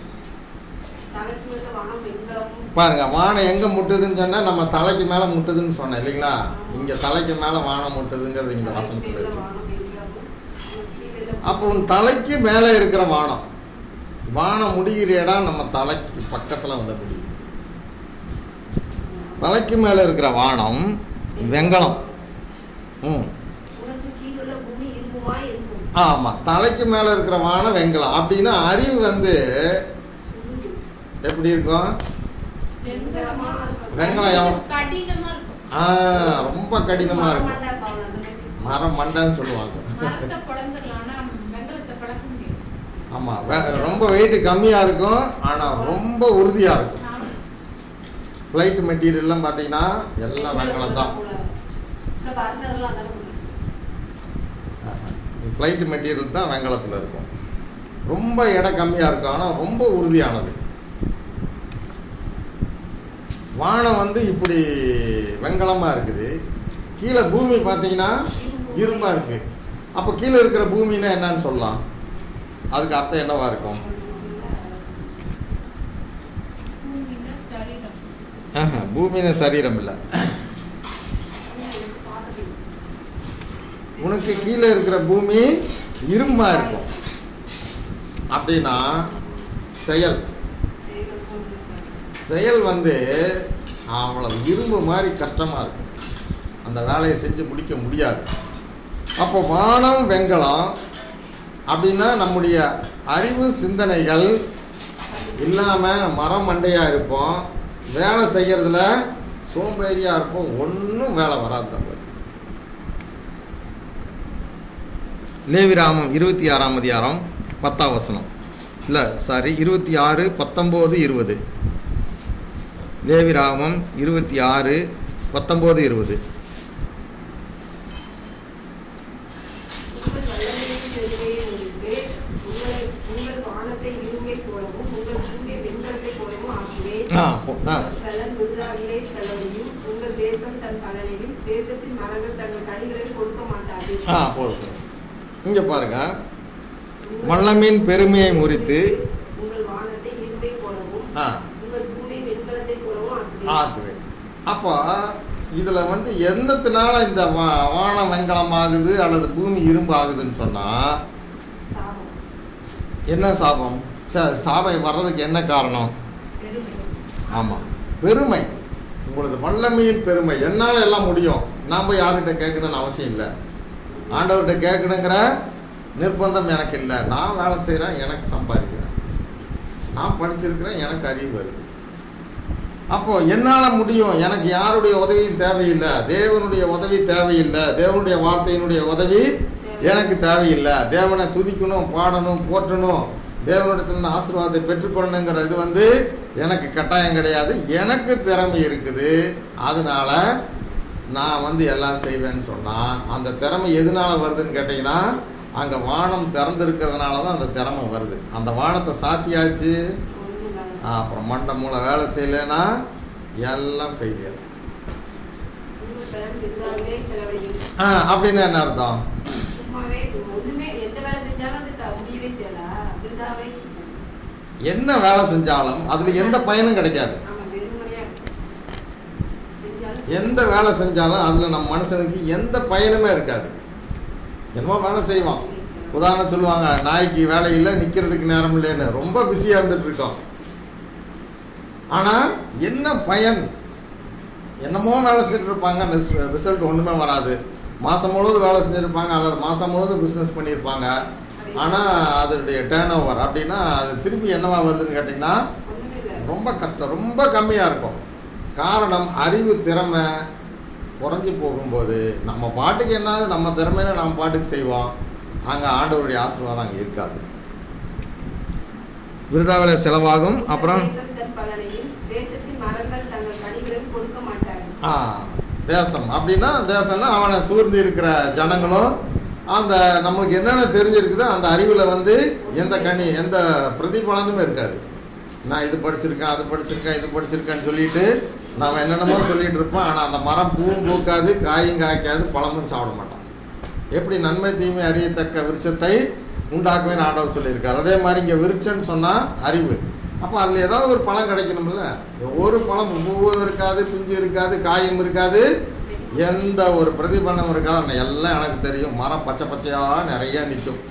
தலைக்கு மேல வானம் எங்கும் பாருங்க வானம் எங்கே முட்டுதுன்னு சொன்னால் நம்ம தலைக்கு மேலே முட்டுதுன்னு சொன்னேன் இல்லைங்களா இங்கே தலைக்கு மேலே வானம் முட்டுதுங்கிறது இந்த வசனத்தில் இருக்கு வானம் எங்கும் உன் கீழுள்ள அப்போ உன் தலைக்கு மேலே இருக்கிற வானம் வானம் முடிகிற இடம் நம்ம தலைக்கு பக்கத்தில் வந்து முடியுது தலைக்கு மேலே இருக்கிற வானம் வெங்கலம் ம் உனக்கு கீழுள்ள பூமி இரும்புமாய் இருக்கும் ஆமாம் தலைக்கு மேலே இருக்கிற வானம் வெங்கலம் அப்படின்னா அறிவு வந்து சுருங்கு எப்படி இருக்கும் வெண்கலமா இருக்கும் வெங்காயம் எவ்வளோ கடினமா இருக்கும் ஆ ரொம்ப கடினமாக இருக்கும் மரமண்டை பாவம் அந்த மாதிரி. மரம் மண்டைன்னு சொல்லுவாங்க மரத்தை பிளந்துடலாம் ஆனா வெங்கலத்தை பிளக்க முடியாது ஆமாம் ரொம்ப வெயிட் கம்மியாக இருக்கும் ஆனால் ரொம்ப உறுதியாக இருக்கும் ஆமா. ஃப்ளைட் மெட்டீரியல்லாம் பார்த்தீங்கன்னா எல்லாம் வெங்கலம் தான் இந்த பர்னர்லாம் அதெல்லாம் போடலாம். ஃப்ளைட் மெட்டீரியல் தான் வெங்கலத்தில் இருக்கும் ரொம்ப எடை கம்மியாக இருக்கும் ஆனால் ரொம்ப உறுதியானது வானம் வந்து இப்படி வெங்கலமாக இருக்குது கீழே பூமி பார்த்தீங்கன்னா இரும்பாக இருக்குது அப்போ கீழே இருக்கிற பூமின்னா என்னன்னு சொல்லலாம் அதுக்கு அர்த்தம் என்னவா இருக்கும் பூமின்னா சரீரம் ஆஹா, பூமின்னு சரீரம் இல்லை உனக்கு கீழே இருக்கிற பூமி இரும்பா இருக்கும் அப்படின்னா செயல் செய்கள் போட்டிருக்காங்க. செயல் வந்து அவ்வளவு இரும்பு மாதிரி கஷ்டமாக இருக்கும் அந்த வேலையை செஞ்சு முடிக்க முடியாது அப்போ வானம் வெங்கலம் அப்படின்னா நம்முடைய அறிவு சிந்தனைகள் இல்லாமல் மரம் மண்டையாக இருப்போம் வேலை செய்கிறதுல சோம்பேறியாக இருப்போம் ஒன்றும் வேலை வராது நம்மளுக்கு லேவிராமம் இருபத்தி ஆறாம் அதிகாரம் பத்தாம் வசனம் இல்லை சாரி இருபத்தி ஆறு பத்தொம்போது இருபது லேவிராமம் இருபத்தி ஆறு பத்தொம்போது இருபது உங்கள் வல்லமையின் பெருமையை முறித்து, உங்களை உங்கள் வானத்தை இரும்பை போலவும் உங்கள் பூமியை வெண்கலத்தை போலவும் ஆக்குவேன் ஆ போ- ஆ பலன் விருதாவிலே செலவையும் உங்கள் தேசம் தன் பலனையும் தேசத்தின் மரங்கள் தங்கள் கனிகளையும் கொடுக்க மாட்டாது ஆ போதும் இங்கே பாருங்க வல்லமையின் பெருமையை முறித்து உங்கள் வானத்தை இரும்பை போலவும் ஆ உங்கள் பூமி வெண்கலத்தை போலவும் ஆக்குவேன் ஆக்குவேன் அப்போ இதில் வந்து என்னத்தினால இந்த வா வானம் வெங்கலம் ஆகுது அல்லது பூமி இரும்பு ஆகுதுன்னு சொன்னால் சாபம் என்ன சாபம் ச சாபம் வர்றதுக்கு என்ன காரணம் பெருமை ஆமாம் பெருமை உங்களது வல்லமையின் பெருமை என்னால் எல்லாம் முடியும் நான் போய் யார்கிட்ட கேட்கணும்னு அவசியம் இல்லை ஆண்டவர்கிட்ட கேட்கணுங்கிற நிர்பந்தம் எனக்கு இல்லை நான் வேலை செய்கிறேன் எனக்கு சம்பாதிக்கிறேன் நான் படிச்சிருக்கிறேன் எனக்கு அறிவு வருது அப்போது என்னால் முடியும் எனக்கு யாருடைய உதவியும் தேவையில்லை தேவனுடைய உதவி தேவையில்லை தேவனுடைய வார்த்தையினுடைய உதவி எனக்கு தேவையில்லை தேவனை துதிக்கணும் பாடணும் போற்றணும் தேவனிடத்திலிருந்து ஆசீர்வாதத்தை பெற்றுக்கொள்ளணுங்கிற இது வந்து எனக்கு கட்டாயம் கிடையாது எனக்கு திறமை இருக்குது அதனால நான் வந்து எல்லாம் செய்வேன்னு சொன்னால் அந்த திறமை எதனால வருதுன்னு கேட்டிங்கன்னா அங்கே வானம் திறந்துருக்கிறதுனால தான் அந்த திறமை வருது அந்த வானத்தை சாத்தியாச்சு ஒன்றும் இல்லாத ஆ, அப்புறம் மண்டை மூளை வேலை செய்யலைன்னா எல்லாம் ஃபெயிலியர் உங்கள் பலன் விருதாவிலே செலவழியும் ஆ அப்படின்னு என்ன அர்த்தம் சும்மாவே ஒண்ணுமே எந்த வேலை செஞ்சாலும் அது க- முடியவே செய்யலா விருதாவே என்ன வேலை செஞ்சாலும் அதில் எந்த பயனும் கிடைக்காது ஆமா வெறுமனையா இருக்கும். செஞ்சாலும் எந்த வேலை செஞ்சாலும் அதில் நம்ம மனுஷனுக்கு எந்த பயனுமே இருக்காது என்னமோ வேலை செய்வான் உதாரணம் சொல்லுவாங்க நாய்க்கு வேலை இல்லை நிற்கிறதுக்கு நேரம் இல்லைன்னு ரொம்ப பிஸியாக இருந்துட்டு இருக்கோம் ஆனால் என்ன பயன் என்னமோ வேலை செஞ்சுட்டு இருப்பாங்க ரிசல்ட் ஒன்றுமே வராது மாதம் முழுவதும் வேலை செஞ்சுருப்பாங்க அல்லது மாதம் முழுவதும் பிஸ்னஸ் பண்ணியிருப்பாங்க ஆனால் அதனுடைய டேர்ன் ஓவர் அப்படின்னா அது திருப்பி என்னவா வருதுன்னு கேட்டிங்கன்னா ஒண்ணுமே இல்லை ரொம்ப கஷ்டம் ரொம்ப கம்மியாக இருக்கும் காரணம் அறிவு திறமை குறைஞ்சி போகும்போது நம்ம பாட்டுக்கு என்ன நம்ம திறமையில நம்ம பாட்டுக்கு செய்வோம் அங்கே ஆண்டவருடைய ஆசீர்வாதம் அங்கே இருக்காது விருதாவில் செலவாகும் அப்புறம் தேசம் தன் பலனையும் தேசத்தின் மரங்கள் தங்கள் கனிகளையும் கொடுக்க மாட்டார்கள் ஆ தேசம் அப்படின்னா தேசம்னா அவனை சூழ்ந்து இருக்கிற ஜனங்களும் அந்த நம்மளுக்கு என்னென்ன தெரிஞ்சிருக்குதோ அந்த அறிவில் வந்து எந்த கனி எந்த பிரதிபலனுமே இருக்காது நான் இது படிச்சிருக்கேன் அது படிச்சிருக்கேன் இது படிச்சிருக்கேன்னு சொல்லிட்டு நாம் என்னென்னமோ சொல்லிட்டு இருப்போம் ஆனால் அந்த மரம் பூவும் பூக்காது காயும் காய்க்காது பழமும் சாப்பிட மாட்டான் எப்படி நன்மை தீமை அறியத்தக்க விருட்சத்தை உண்டாக்குவேன்னு ஆண்டவர் சொல்லியிருக்காரு அதே மாதிரி இங்கே விருட்சம்னு சொன்னால் அறிவு அப்போ அதில் ஏதாவது ஒரு பழம் கிடைக்கணும்ல ஒரு பழம் பூவும் இருக்காது பிஞ்சு இருக்காது காயும் இருக்காது எந்த ஒரு பிரதிபலனும் இருக்காது ஆனால் எல்லாம் எனக்கு தெரியும் மரம் பச்சை பச்சையாக நிறைய நிற்கும்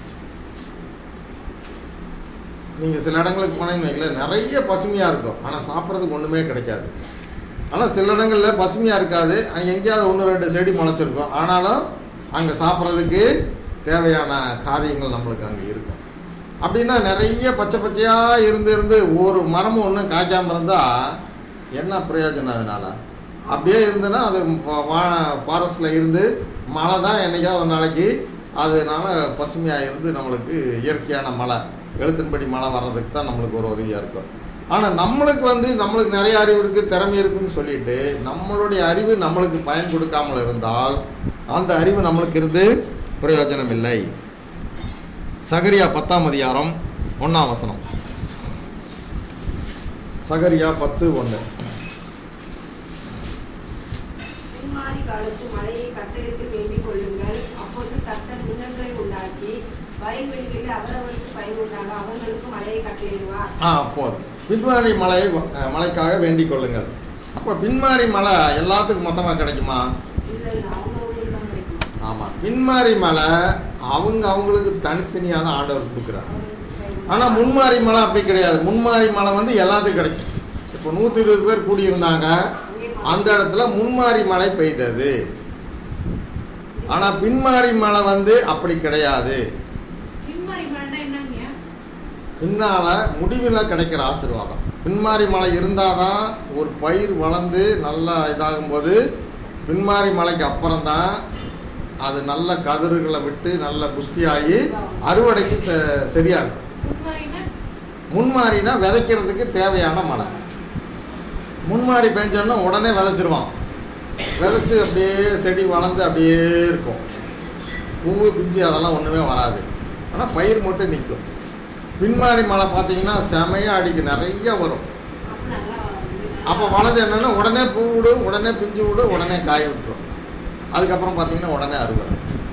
நீங்கள் சில இடங்களுக்கு போனீங்கன்னு வைங்களேன் நிறைய பசுமையாக இருக்கும் ஆனால் சாப்பிட்றதுக்கு ஒன்றுமே கிடைக்காது ஆனால் சில இடங்களில் பசுமையாக இருக்காது ஆனா எங்கேயாவது ஒன்று ரெண்டு செடி முளைச்சிருக்கும் ஆனாலும் அங்கே சாப்பிட்றதுக்கு தேவையான காரியங்கள் நம்மளுக்கு அங்கே இருக்கும் அப்படின்னா நிறைய பச்சை பச்சையாக இருந்து இருந்து ஒரு மரமும் ஒன்றும் காய்க்காமல் இருந்தால் என்ன பிரயோஜனம் அதனால் அப்படியே இருந்ததுன்னா அது ஃபாரஸ்ட்டில் இருந்து மழை தான் என்னைக்கோ ஒரு நாளைக்கு அதனால பசுமையாக இருந்து நம்மளுக்கு இயற்கையான மழை எழுத்தின்படி மழை வர்றதுக்கு தான் நம்மளுக்கு ஒரு உதவியாக இருக்கும் ஆனால் நம்மளுக்கு வந்து நம்மளுக்கு நிறைய அறிவு இருக்குது திறமை இருக்குன்னு சொல்லிட்டு நம்மளுடைய அறிவு நம்மளுக்கு பயன் கொடுக்காமல் இருந்தால் அந்த அறிவு நம்மளுக்கு இருந்து பிரயோஜனம் இல்லை சகரியா பத்தாம் அதிகாரம் ஒன்றாம் வசனம் சகரியா பத்து ஒன்று பின்மாறி காலத்து மழையை கத்தெடுத்து வேண்டிக் கொள்ளுங்கள் அப்பொழுது கர்த்தர் மின்னல்களை உண்டாக்கி வயல்வெளிகளில் அவரவருக்கு பயன் உண்டாக அவர்களுக்கு மழையை கட்டளையிடுவார் ஆ போதும் பின்மாரி மலை அஹ், மலைக்காக வேண்டிக் கொள்ளுங்கள் அப்போ பின்மாரி மலை எல்லாத்துக்கும் மொத்தமாக கிடைக்குமா இல்லை இல்லை அவங்க அவங்களுக்கு தான் கிடைக்கும் ஆமாம் பின்மாரி மலை அவங்க அவங்களுக்கு தனித்தனியாக தான் ஆண்டவர் கொடுக்குறாரு அவர்களுக்கு பயன் ஆனால் முன்மாரி மலை அப்படி கிடையாது முன்மாரி மலை வந்து எல்லாத்துக்கும் கிடைச்சிச்சு இப்போ நூற்றி இருபது பேர் கூடியிருந்தாங்க அந்த இடத்துல முன்மாரி மழை பெய்தது ஆனால் பின்மாரி மழை வந்து அப்படி கிடையாது பின்மாரி மழைன்னா என்னங்க பின்னால் முடிவில் கிடைக்கிற ஆசீர்வாதம் பின்மாரி மழை இருந்தால் தான் ஒரு பயிர் வளர்ந்து நல்லா இதாகும்போது பின்மாரி மலைக்கு அப்புறம்தான் அது நல்ல கதிர்களை விட்டு நல்ல புஷ்டியாகி அறுவடைக்கு ச- சரியா இருக்கும் முன்மாரின்னா முன்மாரினா விதைக்கிறதுக்கு தேவையான மழை முன்மாரி பெஞ்சோன்னா உடனே விதைச்சிருவான் விதைச்சு அப்படியே செடி வளர்ந்து அப்படியே இருக்கும் பூவு பிஞ்சு அதெல்லாம் ஒன்றுமே வராது ஆனால் பயிர் மட்டும் நிற்கும் பின்மாரி மழை பார்த்தீங்கன்னா செமையாக அடிக்கு நிறைய வரும் அப்ப நல்லா வந்து அப்போ வளர்ந்து என்னென்னா உடனே பூ விடு உடனே பிஞ்சு விடு உடனே காய் விட்டுரும் அதுக்கப்புறம் பார்த்தீங்கன்னா உடனே அறுவடை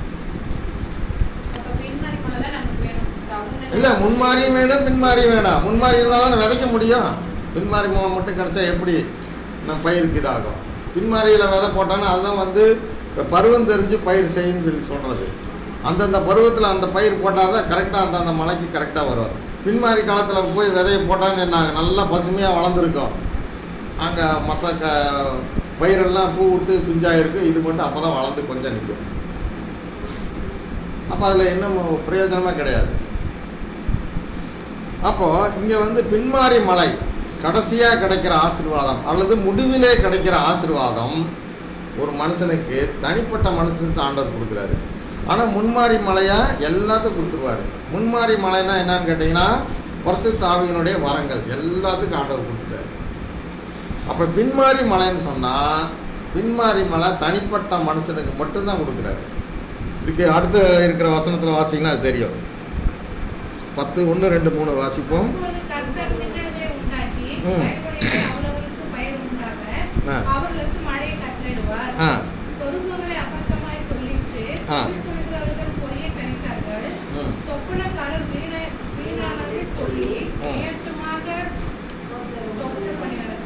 அப்ப பின்மாரி மழை தான் நமக்கு வேணும் அவங்க இல்லை முன்மாரியும் வேணும் பின்மாரியும் வேணாம் முன்மாரி இருந்தால் தானே விதைக்க முடியும் பின்மாரி மூலம் மட்டும் கிடைச்சா எப்படி நம்ம பயிருக்கு இதாகும் பின்மாரியில் விதை போட்டோன்னா அதுதான் வந்து பருவம் தெரிஞ்சு பயிர் செய்யுன்னு சொல்லி சொல்கிறது அந்தந்த பருவத்தில் அந்த பயிர் போட்டால் தான் கரெக்டாக அந்தந்த மலைக்கு கரெக்டாக வரும் பின்மாரி காலத்தில் போய் விதையை போட்டான்னு என்ன ஆகும்? நல்லா பசுமையாக வளர்ந்துருக்கும் அங்கே மற்ற க பயிரெல்லாம் பூ விட்டு பிஞ்சாயிருக்கு இது மட்டும் அப்போ தான் வளர்ந்து கொஞ்சம் நிற்கும் அப்போ அதில் இன்னும் பிரயோஜனமாக கிடையாது அப்போது இங்கே வந்து பின்மாரி மலை கடைசியாக கிடைக்கிற ஆசீர்வாதம் அல்லது முடிவிலே கிடைக்கிற ஆசீர்வாதம் ஒரு மனுஷனுக்கு தனிப்பட்ட மனுஷனுக்கு தான் ஆண்டவர் கொடுக்குறாரு ஆனால் முன்மாரி மலையாக எல்லாத்துக்கும் கொடுத்துருவாரு முன்மாரி மலைன்னா என்னன்னு கேட்டிங்கன்னா வருஷத்து ஆவியினுடைய வரங்கள் எல்லாத்துக்கும் ஆண்டவர் கொடுத்துட்டாரு அப்போ பின்மாரி மலைன்னு சொன்னால் பின்மாரி மலை தனிப்பட்ட மனுஷனுக்கு மட்டும்தான் கொடுக்குறாரு இதுக்கு அடுத்து இருக்கிற வசனத்தில் வாசிங்கன்னா அது தெரியும் பத்து ஒன்று ரெண்டு மூணு வாசிப்போம் அப்பொழுது கர்த்தர் மின்னல்களை உண்டாக்கி ம். வயல்வெளியில் அவரவருக்கு பயிர் உண்டாக ஆ. அவர்களுக்கு மழையை கட்டளையிடுவார் ஆ சொருபங்களை அபத்தமாய் சொல்லிட்டு ஆ. பொய் சொல்கிறவர்கள் பொய்யை கணித்தார்கள் ம். சொப்பனக்காரர் வீணை வீணானதை சொல்லி ம். ஏற்றமாக தோற்றம் பண்ணினார்கள்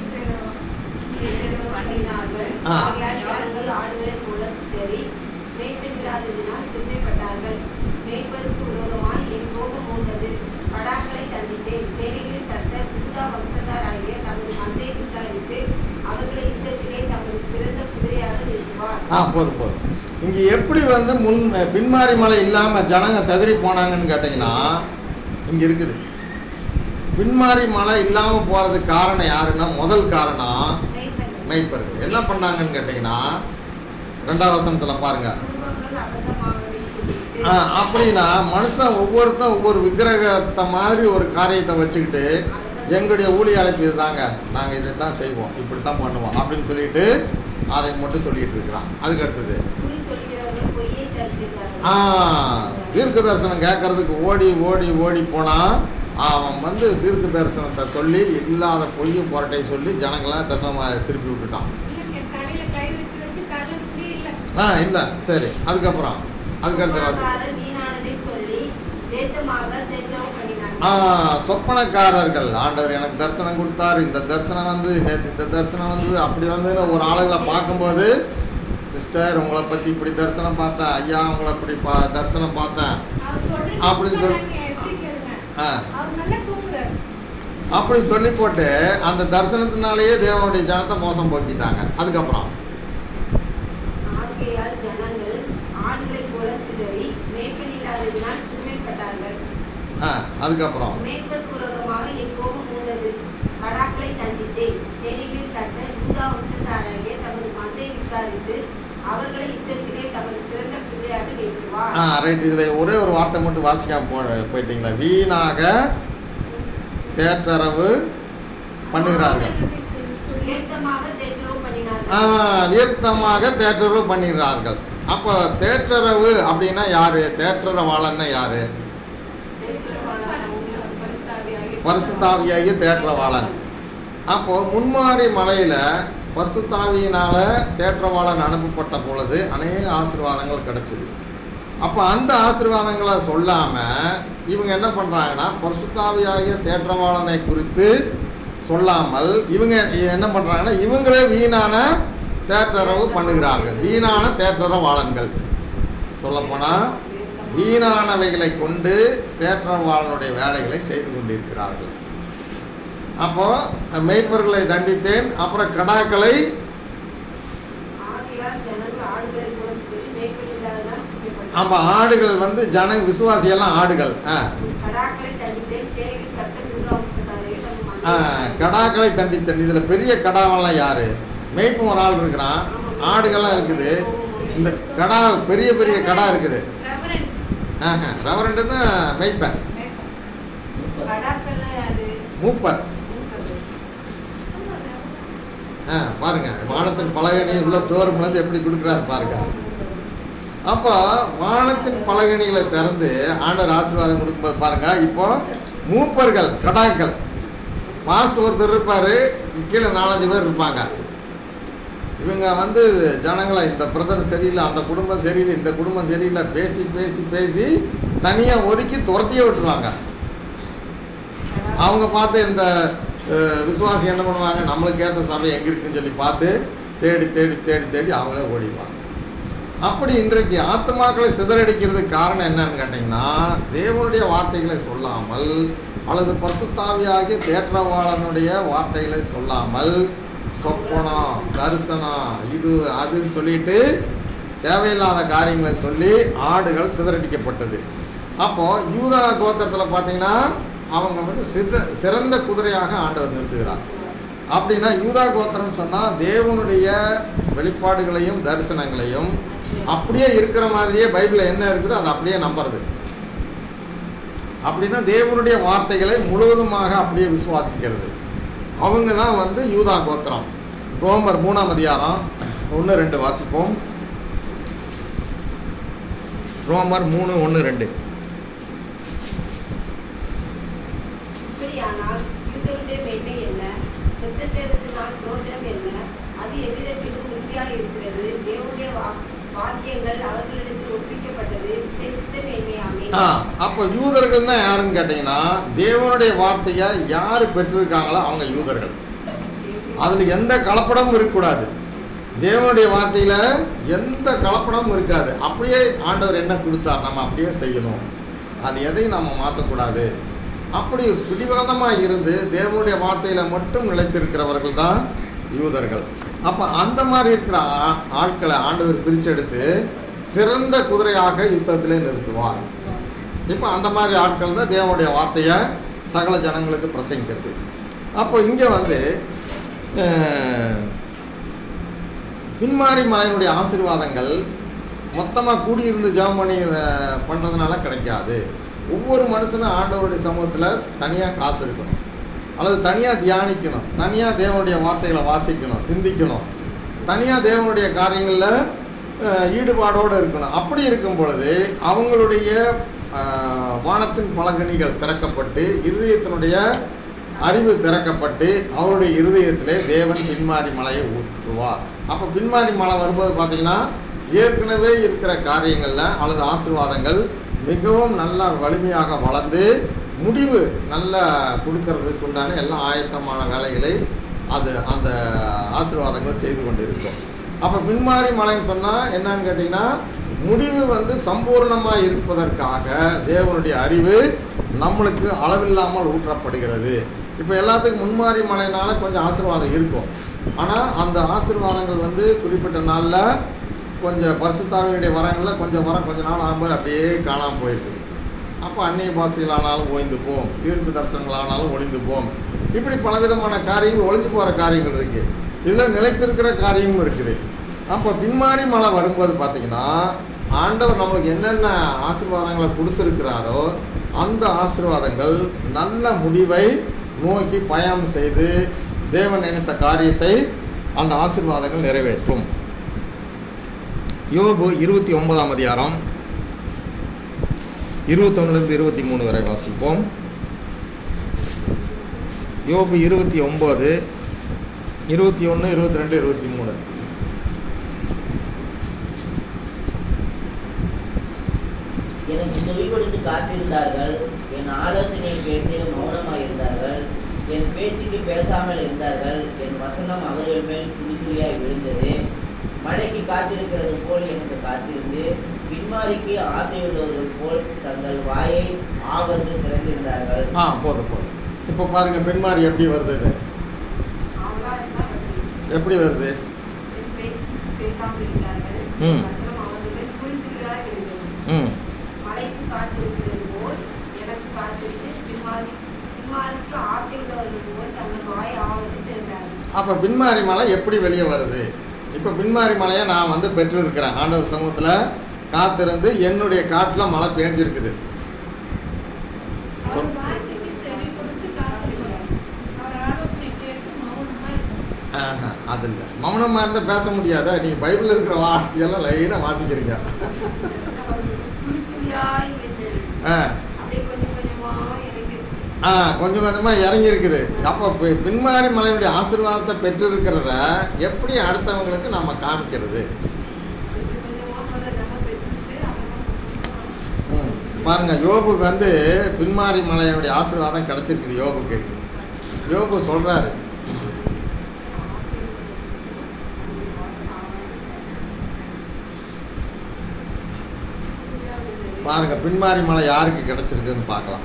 பண்ணினார்கள் ஆ. ஆகையால் ஜனங்கள் ஆடுகளைப் போல சிதறி மேய்ப்பென்றாததினால் சிறுமைப்பட்டார்கள் மேய்ப்பருக்கு விரோதமாய் என் கோபம் மூண்டது படாக்களை தண்டித்தேன் சேனைகளில் கர்த்தர் புத்தா வம்சத்தாராகிய தமது மந்தையை விசாரித்து அவர்களை யுத்தத்திலே தமது சிறந்த குதிரையாக நிறுத்துவார் ஆ போதும் போதும் இங்கே எப்படி வந்து முன் பின்மாரி மலை இல்லாமல் ஜனங்க சதுரி போனாங்கன்னு கேட்டிங்கன்னா இங்கே இருக்குது பின்மாரி மலை இல்லாமல் போகிறதுக்கு காரணம் யாருன்னா முதல் காரணம் மேய்ப்பர்கள் மெய்ப்பர்கள் என்ன பண்ணாங்கன்னு கேட்டிங்கன்னா ரெண்டாம் வசனத்தில் பாருங்கள் குடும்பங்கள் அபத்தமாகவே சொல்லிட்டு ஆ, அப்படின்னா மனுஷன் ஒவ்வொருத்தன் ஒவ்வொரு விக்கிரகத்தை மாதிரி ஒரு காரியத்தை வச்சுக்கிட்டு எங்களுடைய ஊழிய அழைப்பு இதுதாங்க நாங்கள் இதை தான் செய்வோம் இப்படி தான் பண்ணுவோம் அப்படின்னு சொல்லிட்டு அதை மட்டும் சொல்லிட்டு இருக்கிறான் அதுக்கு அடுத்தது குறி சொல்கிறவர்கள் பொய்யை ஆ தரித்திருந்தார்கள் தீர்க்க தரிசனம் கேட்கறதுக்கு ஓடி ஓடி ஓடி போனால் அவன் வந்து தீர்க்க தரிசனத்தை சொல்லி இல்லாத பொய்யும் புரட்டையும் சொல்லி ஜனங்களை தசமா திருப்பி விட்டுட்டான் இல்லைங்க, தலையில கை வச்சு வச்சு கல்லு புடி இல்ல ஆ இல்லை சரி அதுக்கப்புறம் அதுக்கு அடுத்த வாசி சொப்பனக்காரர் வீணானதை சொல்லி வேத்தமாக தெரியாமல் பண்ணினார்கள் ஆ சொப்பனக்காரர்கள் ஆண்டவர் எனக்கு தரிசனம் கொடுத்தார் இந்த தரிசனம் வந்து நேற்று இந்த தரிசனம் வந்து அப்படி வந்து ஒரு ஆளுகளை பார்க்கும்போது சிஸ்டர் உங்களை பற்றி இப்படி தரிசனம் பார்த்தேன் ஐயா உங்களை இப்படி பா தரிசனம் பார்த்தேன் அவர் சொல்றது அப்படின்னு சொல்லி- நீங்க எப்படி கேளுங்க ஆ அவர் நல்லா தூங்குறாரு அப்படி சொல்லி போட்டு அந்த தரிசனத்தினாலேயே தேவனுடைய ஜனத்தை மோசம் போக்கிட்டாங்க அதுக்கப்புறம் ஆகையால் ஜனங்கள் ஆண்களைப் போல சிதறி மேய்ப்பன் இல்லாததினால் சிறுமைப்பட்டார்கள் ஆ அதுக்கப்புறம் மேய்ப்பர் புரோதமாக என் கோபம் மூண்டது கடாக்களை தண்டித்தேன் செடிகளில் தேற்றுவார் ஆ ரைட் இதில் ஒரே ஒரு வார்த்தை மட்டும் வாசிக்காம போ போயிட்டீங்களா வீணாக தேற்றரவு பண்ணுகிறார்கள் ஏத்தமாக தேற்றவும் ஆ, பண்ணினார்கள் வியர்த்தமாக தேற்றரவு பண்ணுகிறார்கள் அப்போ தேற்றரவு அப்படின்னா யாரு தேற்றரவாளன்னா யாரு பரிசுத்தாவியாகிய தேற்றவாளன் அப்போ முன்மாரி மலையில பரிசுத்தாவியினால தேற்றவாளன் அனுப்பப்பட்ட பொழுது அநேக ஆசீர்வாதங்கள் கிடைச்சிது அப்போ அந்த ஆசீர்வாதங்களை சொல்லாம இவங்க என்ன பண்றாங்கன்னா பரிசுத்தாவியாகிய தேற்றவாளனை குறித்து சொல்லாமல் இவங்க என்ன பண்றாங்கன்னா இவங்களே வீணான தேற்றரவு பண்ணுகிறார்கள் வீணான தேற்றரவாளன்கள் சொல்லப்போனால் வீணானவைகளை கொண்டு தேற்றவாளனுடைய வேலைகளை செய்து கொண்டிருக்கிறார்கள் அப்போ மெய்ப்பர்களை தண்டித்தேன் அப்புறம் கடாக்களை ஆகையால் ஜனங்கள் ஆடுகளை போல சிதறி மேய்ப்பனில்லாததால் சிறுமைப்பட்டார்கள். ஆமாம் ஆடுகள் வந்து ஜன விசுவாசியெல்லாம் ஆடுகள் ஆ கடாக்களை தண்டித்தேன் சேனையில் கர்த்தர் யூதா வம்சத்தாரையும் தம் ஆ, மந்தையை கடாக்களை தண்டித்தன் இதில் பெரிய கடாவெல்லாம் யாரு மேய்ப்பும் ஒரு ஆள் இருக்கிறான் ஆடுகள்லாம் இருக்குது இந்த கடா பெரிய பெரிய கடா இருக்குது ரெவரண்ட் ஆஹா ரவரண்டு தான் மேய்ப்பன் கடாக்கள்லாம் யாரு மூப்பர் ஆ பாருங்க வானத்தின் பலகனி உள்ள ஸ்டோர் ரூம்லேருந்து எப்படி கொடுக்குறாரு பாருங்க அப்போ வானத்தின் பலகணிகளை திறந்து ஆண்டவர் ஆசீர்வாதம் கொடுக்கும்போது பாருங்க இப்போ மூப்பர்கள் கடாய்கள் பாஸ்ட் ஒருத்தர் இருப்பார் கீழே நாலஞ்சு பேர் இருப்பாங்க இவங்க வந்து ஜனங்களை இந்த பிரதர் சரியில்லை அந்த குடும்பம் சரியில்லை இந்த குடும்பம் சரியில்லை பேசி பேசி பேசி தனியாக ஒதுக்கி துரத்தியே விட்டுருவாங்க அவங்க பார்த்து இந்த அஹ், விசுவாசி என்ன பண்ணுவாங்க நம்மளுக்கு ஏற்ற சபை எங்கே இருக்குன்னு சொல்லி பார்த்து தேடி தேடி தேடி தேடி அவங்களே ஓடிடுவாங்க அப்படி இன்றைக்கு ஆத்மாக்களை சிதறடிக்கிறதுக்கு காரணம் என்னன்னு கேட்டிங்கன்னா தேவனுடைய வார்த்தைகளை சொல்லாமல் அல்லது பசுத்தாவியாகிய தேற்றவாளனுடைய வார்த்தைகளை சொல்லாமல் சொப்பனம் தரிசனம் இது அதுன்னு சொல்லிட்டு தேவையில்லாத காரியங்களை சொல்லி ஆடுகள் சிதறடிக்கப்பட்டது அப்போ யூதா கோத்திரத்தில் பார்த்தீங்கன்னா அவங்க வந்து சித சிறந்த குதிரையாக ஆண்டவர் நிறுத்துகிறார் அப்படின்னா யூதா கோத்திரம் சொன்னால் தேவனுடைய வெளிப்பாடுகளையும் தரிசனங்களையும் அப்படியே இருக்கிற மாதிரியே பைபிளில் என்ன இருக்குதோ அதை அப்படியே நம்புறது அப்படின்னா தேவனுடைய வார்த்தைகளை முழுவதுமாக அப்படியே விசுவாசிக்கிறது அவங்க தான் வந்து யூதா கோத்திரம் ரோமர் மூணாம் அதிகாரம் ஒன்று ரெண்டு வாசிப்போம் ரோமர் மூணு ஒன்று ரெண்டு இப்படியானால் யூதருடைய மேன்மை என்ன இரத்த சேதத்தினால் பிரோஜனம் என்ன அது எவ்விதத்திலும் உறுதியாக இருக்கிறது தேவனுடைய வா- வாக்கியங்கள் அவர்களிடத்தில் ஒப்பிக்கப்பட்டது விசேஷித்த மேன்மையாமே ஆ அப்போ யூதர்கள்னா யாருன்னு கேட்டிங்கன்னா தேவனுடைய வார்த்தையை யார் பெற்றிருக்காங்களோ அவங்க யூதர்கள் அதில் எந்த கலப்படமும் இருக்கக்கூடாது தேவனுடைய வார்த்தையில் எந்த கலப்படமும் இருக்காது அப்படியே ஆண்டவர் என்ன கொடுத்தார் நம்ம அப்படியே செய்யணும் அது எதையும் நம்ம மாற்றக்கூடாது அப்படி பிடிவாதமாக இருந்து தேவனுடைய வார்த்தையில் மட்டும் நிலைத்திருக்கிறவர்கள் தான் யூதர்கள் அப்போ அந்த மாதிரி இருக்கிற ஆ- ஆட்களை ஆண்டவர் பிரிச்செடுத்து சிறந்த குதிரையாக யுத்தத்திலே நிறுத்துவார் இப்போ அந்த மாதிரி ஆட்கள் தான் தேவனுடைய வார்த்தையை சகல ஜனங்களுக்கு பிரசங்கிக்கிறது அப்போ இங்கே வந்து அஹ், பின்மாரி மலையினுடைய ஆசீர்வாதங்கள் மொத்தமாக கூடியிருந்து ஜெபம் பண்ணி அஹ், பண்ணுறதுனால கிடைக்காது ஒவ்வொரு மனுஷனும் ஆண்டவருடைய சமூகத்தில் தனியாக காத்திருக்கணும் அல்லது தனியாக தியானிக்கணும் தனியாக தேவனுடைய வார்த்தைகளை வாசிக்கணும் சிந்திக்கணும் தனியாக தேவனுடைய காரியங்களில் அஹ், ஈடுபாடோடு இருக்கணும் அப்படி இருக்கும் பொழுது அவங்களுடைய அஹ், வானத்தின் பலகணிகள் திறக்கப்பட்டு இருதயத்தினுடைய அறிவு திறக்கப்பட்டு அவருடைய இருதயத்திலே தேவன் பின்மாரி மலையை ஊற்றுவார் அப்போ பின்மாரி மலை வரும்போது பார்த்தீங்கன்னா ஏற்கனவே இருக்கிற காரியங்களில் அல்லது ஆசீர்வாதங்கள் மிகவும் நல்ல வலிமையாக வளர்ந்து முடிவு நல்லா கொடுக்கறதுக்கு உண்டான எல்லாம் ஆயத்தமான வேலைகளை அது அந்த ஆசீர்வாதங்கள் செய்து கொண்டு இருக்கும் அப்போ பின்மாரி மலைன்னு சொன்னால் என்னன்னு கேட்டிங்கன்னா முடிவு வந்து சம்பூர்ணமாக இருப்பதற்காக தேவனுடைய அறிவு நம்மளுக்கு அளவில்லாமல் ஊற்றப்படுகிறது இப்போ எல்லாத்துக்கும் முன்மாரி மலைனால கொஞ்சம் ஆசீர்வாதம் இருக்கும் ஆனால் அந்த ஆசீர்வாதங்கள் வந்து குறிப்பிட்ட நாளில் கொஞ்சம் பரிசுத்தாவினுடைய வரங்களில் கொஞ்சம் வரம் கொஞ்ச நாள் ஆகும்போது அப்படியே காணாமல் போயிருக்கு அப்போ அந்நிய பாஷைகளானாலும் ஓய்ந்து போம் தீர்க்கு தரிசனங்களானாலும் ஒளிந்து போம் இப்படி பலவிதமான காரியங்கள் ஒளிஞ்சு போகிற காரியங்கள் இருக்குது இதில் நிலைத்திருக்கிற காரியமும் இருக்குது அப்போ பின்மாரி மழை வரும்போது பார்த்தீங்கன்னா ஆண்டவர் நம்மளுக்கு என்னென்ன ஆசீர்வாதங்களை கொடுத்துருக்கிறாரோ அந்த ஆசீர்வாதங்கள் நல்ல முடிவை நோக்கி பயணம் செய்து தேவன் நினைத்த காரியத்தை அந்த ஆசீர்வாதங்கள் நிறைவேற்றும் யோபு இருபத்தி ஒன்பதாம் அதிகாரம் இருபத்தொன்னுலேருந்து இருபத்தி மூணு வரை வாசிப்போம் யோபு இருபத்தி ஒம்பது இருபத்தி ஒன்று இருபத்தி ரெண்டு இருபத்தி மூணு எனக்கு செவி கொடுத்து காத்திருந்தார்கள் என் ஆலோசனையை கேட்டு மௌனமாய் இருந்தார்கள் என் பேச்சுக்கு பேசாமல் இருந்தார்கள் என் வசனம் அவர்கள் மேல் துளி துளியாய் விழுந்தது மழைக்கு காத்திருக்கிறது போல் எனக்கு காத்திருந்து பின்மாரிக்கு ஆசை உள்ளவர்கள் போல் தங்கள் வாயை ஆவென்று திறந்திருந்தார்கள் ஆ போதும் போதும் இப்போ பாருங்க பெண்மாரி எப்படி வருது இது அவங்களா இருந்தா வந்து எப்படி வருது என் பேச்சு பேசாமல் இருந்தார்கள் ம். வசனம் அவர்கள் துளி துளியாய் விழுந்தது ம் மலைக்கு காத்திருக்கிறது போல் எனக்கு காத்திருந்து பின்மாறி பின்மாரிக்கு ஆசை உள்ளவர்கள் போல் தங்கள் வாய் ஆவது திறந்தார்கள் அப்போ பின்மாரி மலை எப்படி வெளியே வருது இப்போ பின்மாரி மலையை நான் வந்து பெற்றிருக்கிறேன் ஆண்டவர் சமூகத்தில் காத்திருந்து என்னுடைய காட்டில் மழை பேஞ்சிருக்குது அவர் வார்த்தைக்கு செவி கொடுத்து காத்திருக்கிறார் அவர் ஆலோசனை கேட்டு மௌனமா இருக்கிறார் ஆஹா, அது இல்லை மௌனமாக இருந்தால் பேச முடியாதா நீங்கள் பைபிளில் இருக்கிற வார்த்தையெல்லாம் லைனாக வாசிக்கிறீங்க துளி துளியாய் விழுந்தது ஆ அப்படியே கொஞ்சம் கொஞ்சமா இறங்கி ஆ கொஞ்சம் கொஞ்சமாக இறங்கி இருக்குது அப்போ பி- பின்மாரி மலையினுடைய ஆசீர்வாதத்தை பெற்றிருக்கிறத எப்படி அடுத்தவங்களுக்கு நம்ம காமிக்கிறது கொஞ்சம் கொஞ்சமா முதல்ல நம்ம பெற்றுட்டு அப்புறமா ம். பாருங்க யோபுக்கு வந்து பின்மாரி மலையினுடைய ஆசீர்வாதம் கிடைச்சிருக்குது யோபுக்கு யோபு சொல்றாரு பாருங்க பின்மாரி மலை யாருக்கு கிடைச்சிருக்குன்னு பார்க்கலாம்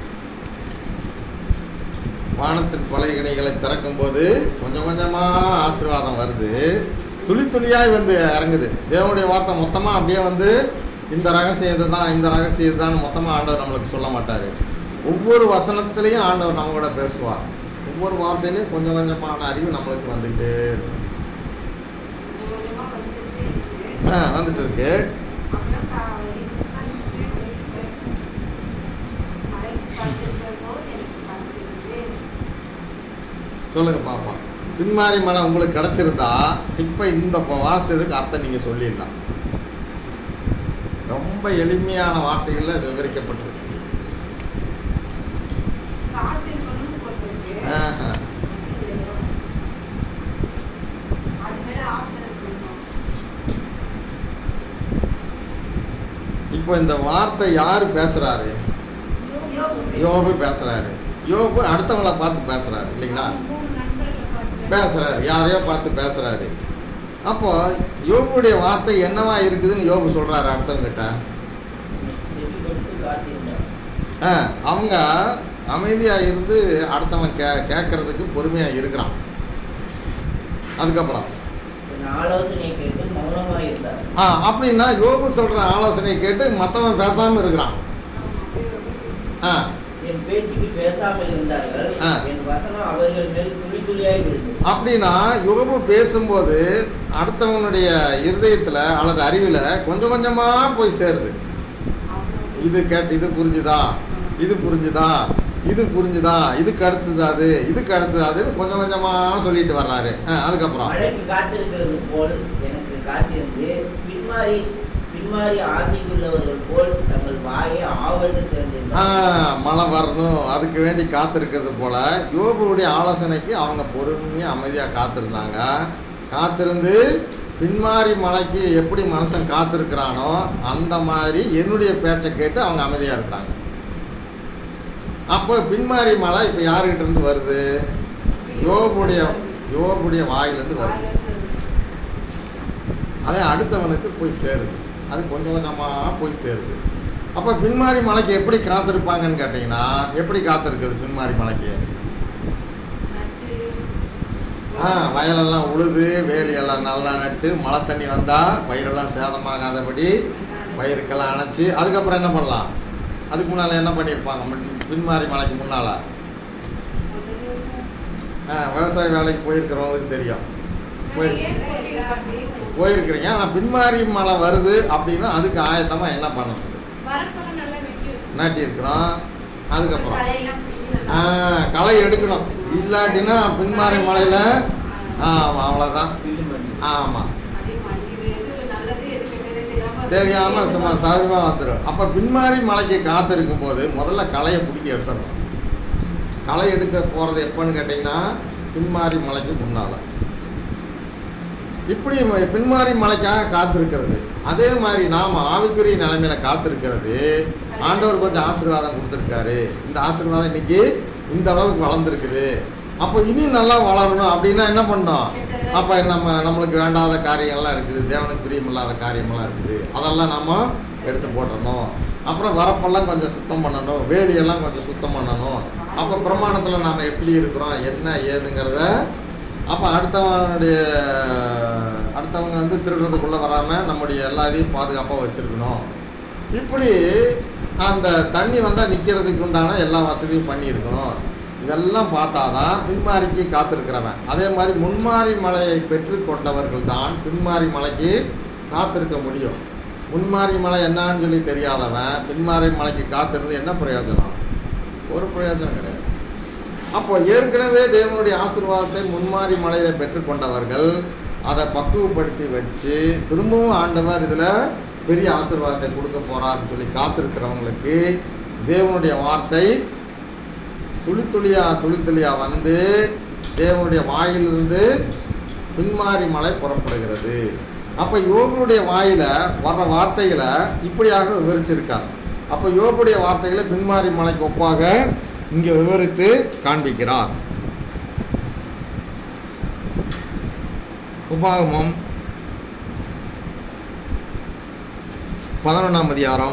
வானத்தின் பலகணிகளை திறக்கும்போது கொஞ்சம் கொஞ்சமா ஆசீர்வாதம் வருது துளி துளியாய் வந்து இறங்குது தேவனுடைய வார்த்தை மொத்தமாக அப்படியே வந்து இந்த ரகசியம் இதுதான் இந்த ரகசியம் இதுதான் மொத்தமாக ஆண்டவர் நம்மளுக்கு சொல்ல மாட்டார் ஒவ்வொரு வசனத்துலேயும் ஆண்டவர் நம்ம கூட பேசுவார் ஒவ்வொரு வார்த்தையிலையும் கொஞ்சம் கொஞ்சமான அறிவு நம்மளுக்கு வந்துக்கிட்டே இருக்கும் கொஞ்சம் கொஞ்சமா வந்துட்டே இருக்கு ஆ வந்துட்டு இருக்கு அப்புறம் கா- மலைக்கு காத்திருக்கிறதோ எனக்கு காத்திருந்து சொல்லுங்க பாப்போம் பின்மாரி மலை உங்களுக்கு கிடைச்சிருந்தா இப்போ இந்த ப- வாசத்துக்கு அர்த்தம் நீங்கள் சொல்லிடலாம் ரொம்ப எளிமையான வார்த்தைகளில் இது விவரிக்கப்பட்டிருக்கு காத்திருக்கணும்னு போட்டிருக்கு. ஆஹா. அது மேல ஆசை இருக்கணும். இப்போ இந்த வார்த்தை யார் பேசுறாரு யோபு யோபு பேசுறாரு யோபு அடுத்தவங்கள பார்த்து பேசுறாரு இல்லைங்களா மூணு நண்பர்களை பார்த்து பேசுறாரு யாரையோ பார்த்து பேசுறாரு அப்போ யோபுடைய வார்த்தை என்னவா இருக்குதுன்னு யோபு சொல்றாரு அடுத்தவங்கிட்ட செவி கொடுத்து காத்திருந்தார் ஆ, அவங்க அமைதியாக இருந்து அடுத்தவன் கே கேட்கறதுக்கு பொறுமையாக இருக்கிறான் அதுக்கப்புறம் என் ஆலோசனையை கேட்டு மௌனமாய் இருந்தார் ஆ அப்படின்னா யோபு சொல்கிற ஆலோசனையை கேட்டு மற்றவன் பேசாமல் இருக்கிறான் ஆ என் பேச்சுக்கு பேசாமல் இருந்தார்கள் ஆ. என் வசனம் அவர்கள் மேல் துளி துளியாய் விழுந்தது அப்படின்னா யோபு பேசும்போது அடுத்தவனுடைய இருதயத்தில் அல்லது அறிவில் கொஞ்சம் கொஞ்சமாக போய் சேருது இது கேட்டு இது புரிஞ்சுதா இது புரிஞ்சுதா இது புரிஞ்சுதா இதுக்கு அடுத்தது அது இதுக்கு அடுத்தது அதுன்னு கொஞ்சம் கொஞ்சமாக சொல்லிட்டு வர்றாரு ஆ, அதுக்கப்புறம் மழைக்கு காத்திருக்கிறது போல் எனக்கு காத்திருந்து பின்மாறி பின்மாறி ஆசைக்குள்ளவர்கள் போல் தங்கள் வாயை ஆவென்று ஆ, திறந்திருந்தார் மழை வரணும் அதுக்கு வேண்டி காத்திருக்கிறது போல யோபுடைய ஆலோசனைக்கு அவங்க பொறுமையாக அமைதியாக காத்திருந்தாங்க காத்திருந்து பின்மாரி மலைக்கு எப்படி மனுஷன் காத்திருக்கிறானோ அந்த மாதிரி என்னுடைய பேச்சை கேட்டு அவங்க அமைதியாக இருக்கிறாங்க அப்போ பின்மாரி மலை இப்போ யாருக்கிட்ட இருந்து வருது யோபுடைய யோபுடைய வாயிலிருந்து வருது அதே அடுத்தவனுக்கு போய் சேருது அது கொஞ்சம் கொஞ்சமாக போய் சேருது அப்போ பின்மாரி மலைக்கு எப்படி காத்திருப்பாங்கன்னு கேட்டிங்கன்னா எப்படி காத்திருக்குது பின்மாரி மலைக்கு நட்டு ஆ வயலெல்லாம் உழுது வேலியெல்லாம் நல்லா நட்டு மழை தண்ணி வந்தால் பயிரெல்லாம் சேதமாகாதபடி பயிருக்கெல்லாம் அணைச்சி அதுக்கப்புறம் என்ன பண்ணலாம் அதுக்கு முன்னால் என்ன பண்ணியிருப்பாங்க முன்- பின்மாரி மலைக்கு முன்னால் ஆ விவசாய வேலைக்கு போயிருக்கிறவங்களுக்கு தெரியும் போயிரு ஏன் போறீங்க? போயிருக்கிறீங்க ஆனால் பின்மாரி மழை வருது அப்படின்னா அதுக்கு ஆயத்தமாக என்ன பண்ணுறது வரப்பெல்லாம் நல்லா வெட்டி வச்சு நாட்டி இருக்கணும் அதுக்கப்புறம் களையெல்லாம் பிடிச்சி ஆ, நல்லா களை எடுக்கணும் இல்லாட்டினா பின்மாரி மலையில் ஆமாம் அவ்வளோதான் ஆமாம் அப்படியே மண்ணில் எது நல்லது எது கெட்டது தெரியாம தெரியாமல் சும்மா சௌரியமாக வந்துடும் அப்போ பின்மாரி மலைக்கு காத்திருக்கும் போது முதல்ல களையை பிடிக்க எடுத்துடணும் களை எடுக்க போகிறது எப்போன்னு கேட்டிங்கன்னா பின்மாரி மலைக்கு முன்னால் இப்படி ம- பின்மாரி மலைக்காக காத்திருக்கிறது அதே மாதிரி நாம் ஆவிக்குரிய நிலைமையில காத்திருக்கிறது ஆண்டவர் கொஞ்சம் ஆசீர்வாதம் கொடுத்துருக்காரு இந்த ஆசீர்வாதம் இன்னைக்கு இந்த அளவுக்கு வளர்ந்துருக்குது அப்போ இனி நல்லா வளரணும் அப்படின்னா என்ன பண்ணோம் அப்போ நம்ம நம்மளுக்கு வேண்டாத காரியங்கள்லாம் இருக்குது தேவனுக்கு பிரியமில்லாத காரியமெல்லாம் இருக்குது அதெல்லாம் நாம் எடுத்து போட்டுறணும் அப்புறம் வரப்பெல்லாம் கொஞ்சம் சுத்தம் பண்ணணும் வேலியெல்லாம் கொஞ்சம் சுத்தம் பண்ணணும் அப்போ பிரமாணத்தில் நாம் எப்படி இருக்கிறோம் என்ன ஏதுங்கிறத அப்போ அடுத்தவனுடைய அடுத்தவங்க வந்து திருடுறதுக்குள்ளே வராமல் நம்முடைய எல்லாத்தையும் பாதுகாப்பாக வச்சுருக்கணும் இப்படி அந்த தண்ணி வந்தால் நிற்கிறதுக்கு உண்டான எல்லா வசதியும் பண்ணியிருக்கணும் இதெல்லாம் பார்த்தாதான் பின்மாரிக்கு காத்திருக்கிறவன் அதே மாதிரி முன்மாரி மலையை பெற்று கொண்டவர்கள் தான் பின்மாரி மலைக்கு காத்திருக்க முடியும் முன்மாரி மலை என்னான்னு சொல்லி தெரியாதவன் பின்மாரி மலைக்கு காத்திருந்து என்ன பிரயோஜனம் ஒரு பிரயோஜனம் கிடையாது அப்போ ஏற்கனவே தேவனுடைய ஆசீர்வாதத்தை முன்மாரி மலையில பெற்றுக்கொண்டவர்கள் அதை பக்குவப்படுத்தி வச்சு திரும்பவும் ஆண்டவர் இதில் பெரிய ஆசீர்வாதத்தை கொடுக்க போறாருன்னு சொல்லி காத்திருக்கிறவங்களுக்கு தேவனுடைய வார்த்தை துளி துளியா துளி துளியா வந்து தேவனுடைய வாயிலிருந்து பின்மாரி மலை புறப்படுகிறது அப்போ யோபுடைய வாயில வர்ற வார்த்தைகளை இப்படியாக விவரிச்சிருக்கார் அப்போ யோபுடைய வார்த்தைகளை பின்மாரி மலைக்கு ஒப்பாக இங்கே விவரித்து காண்பிக்கிறார் உபாகமம் பதினொன்றாம் அதிகாரம்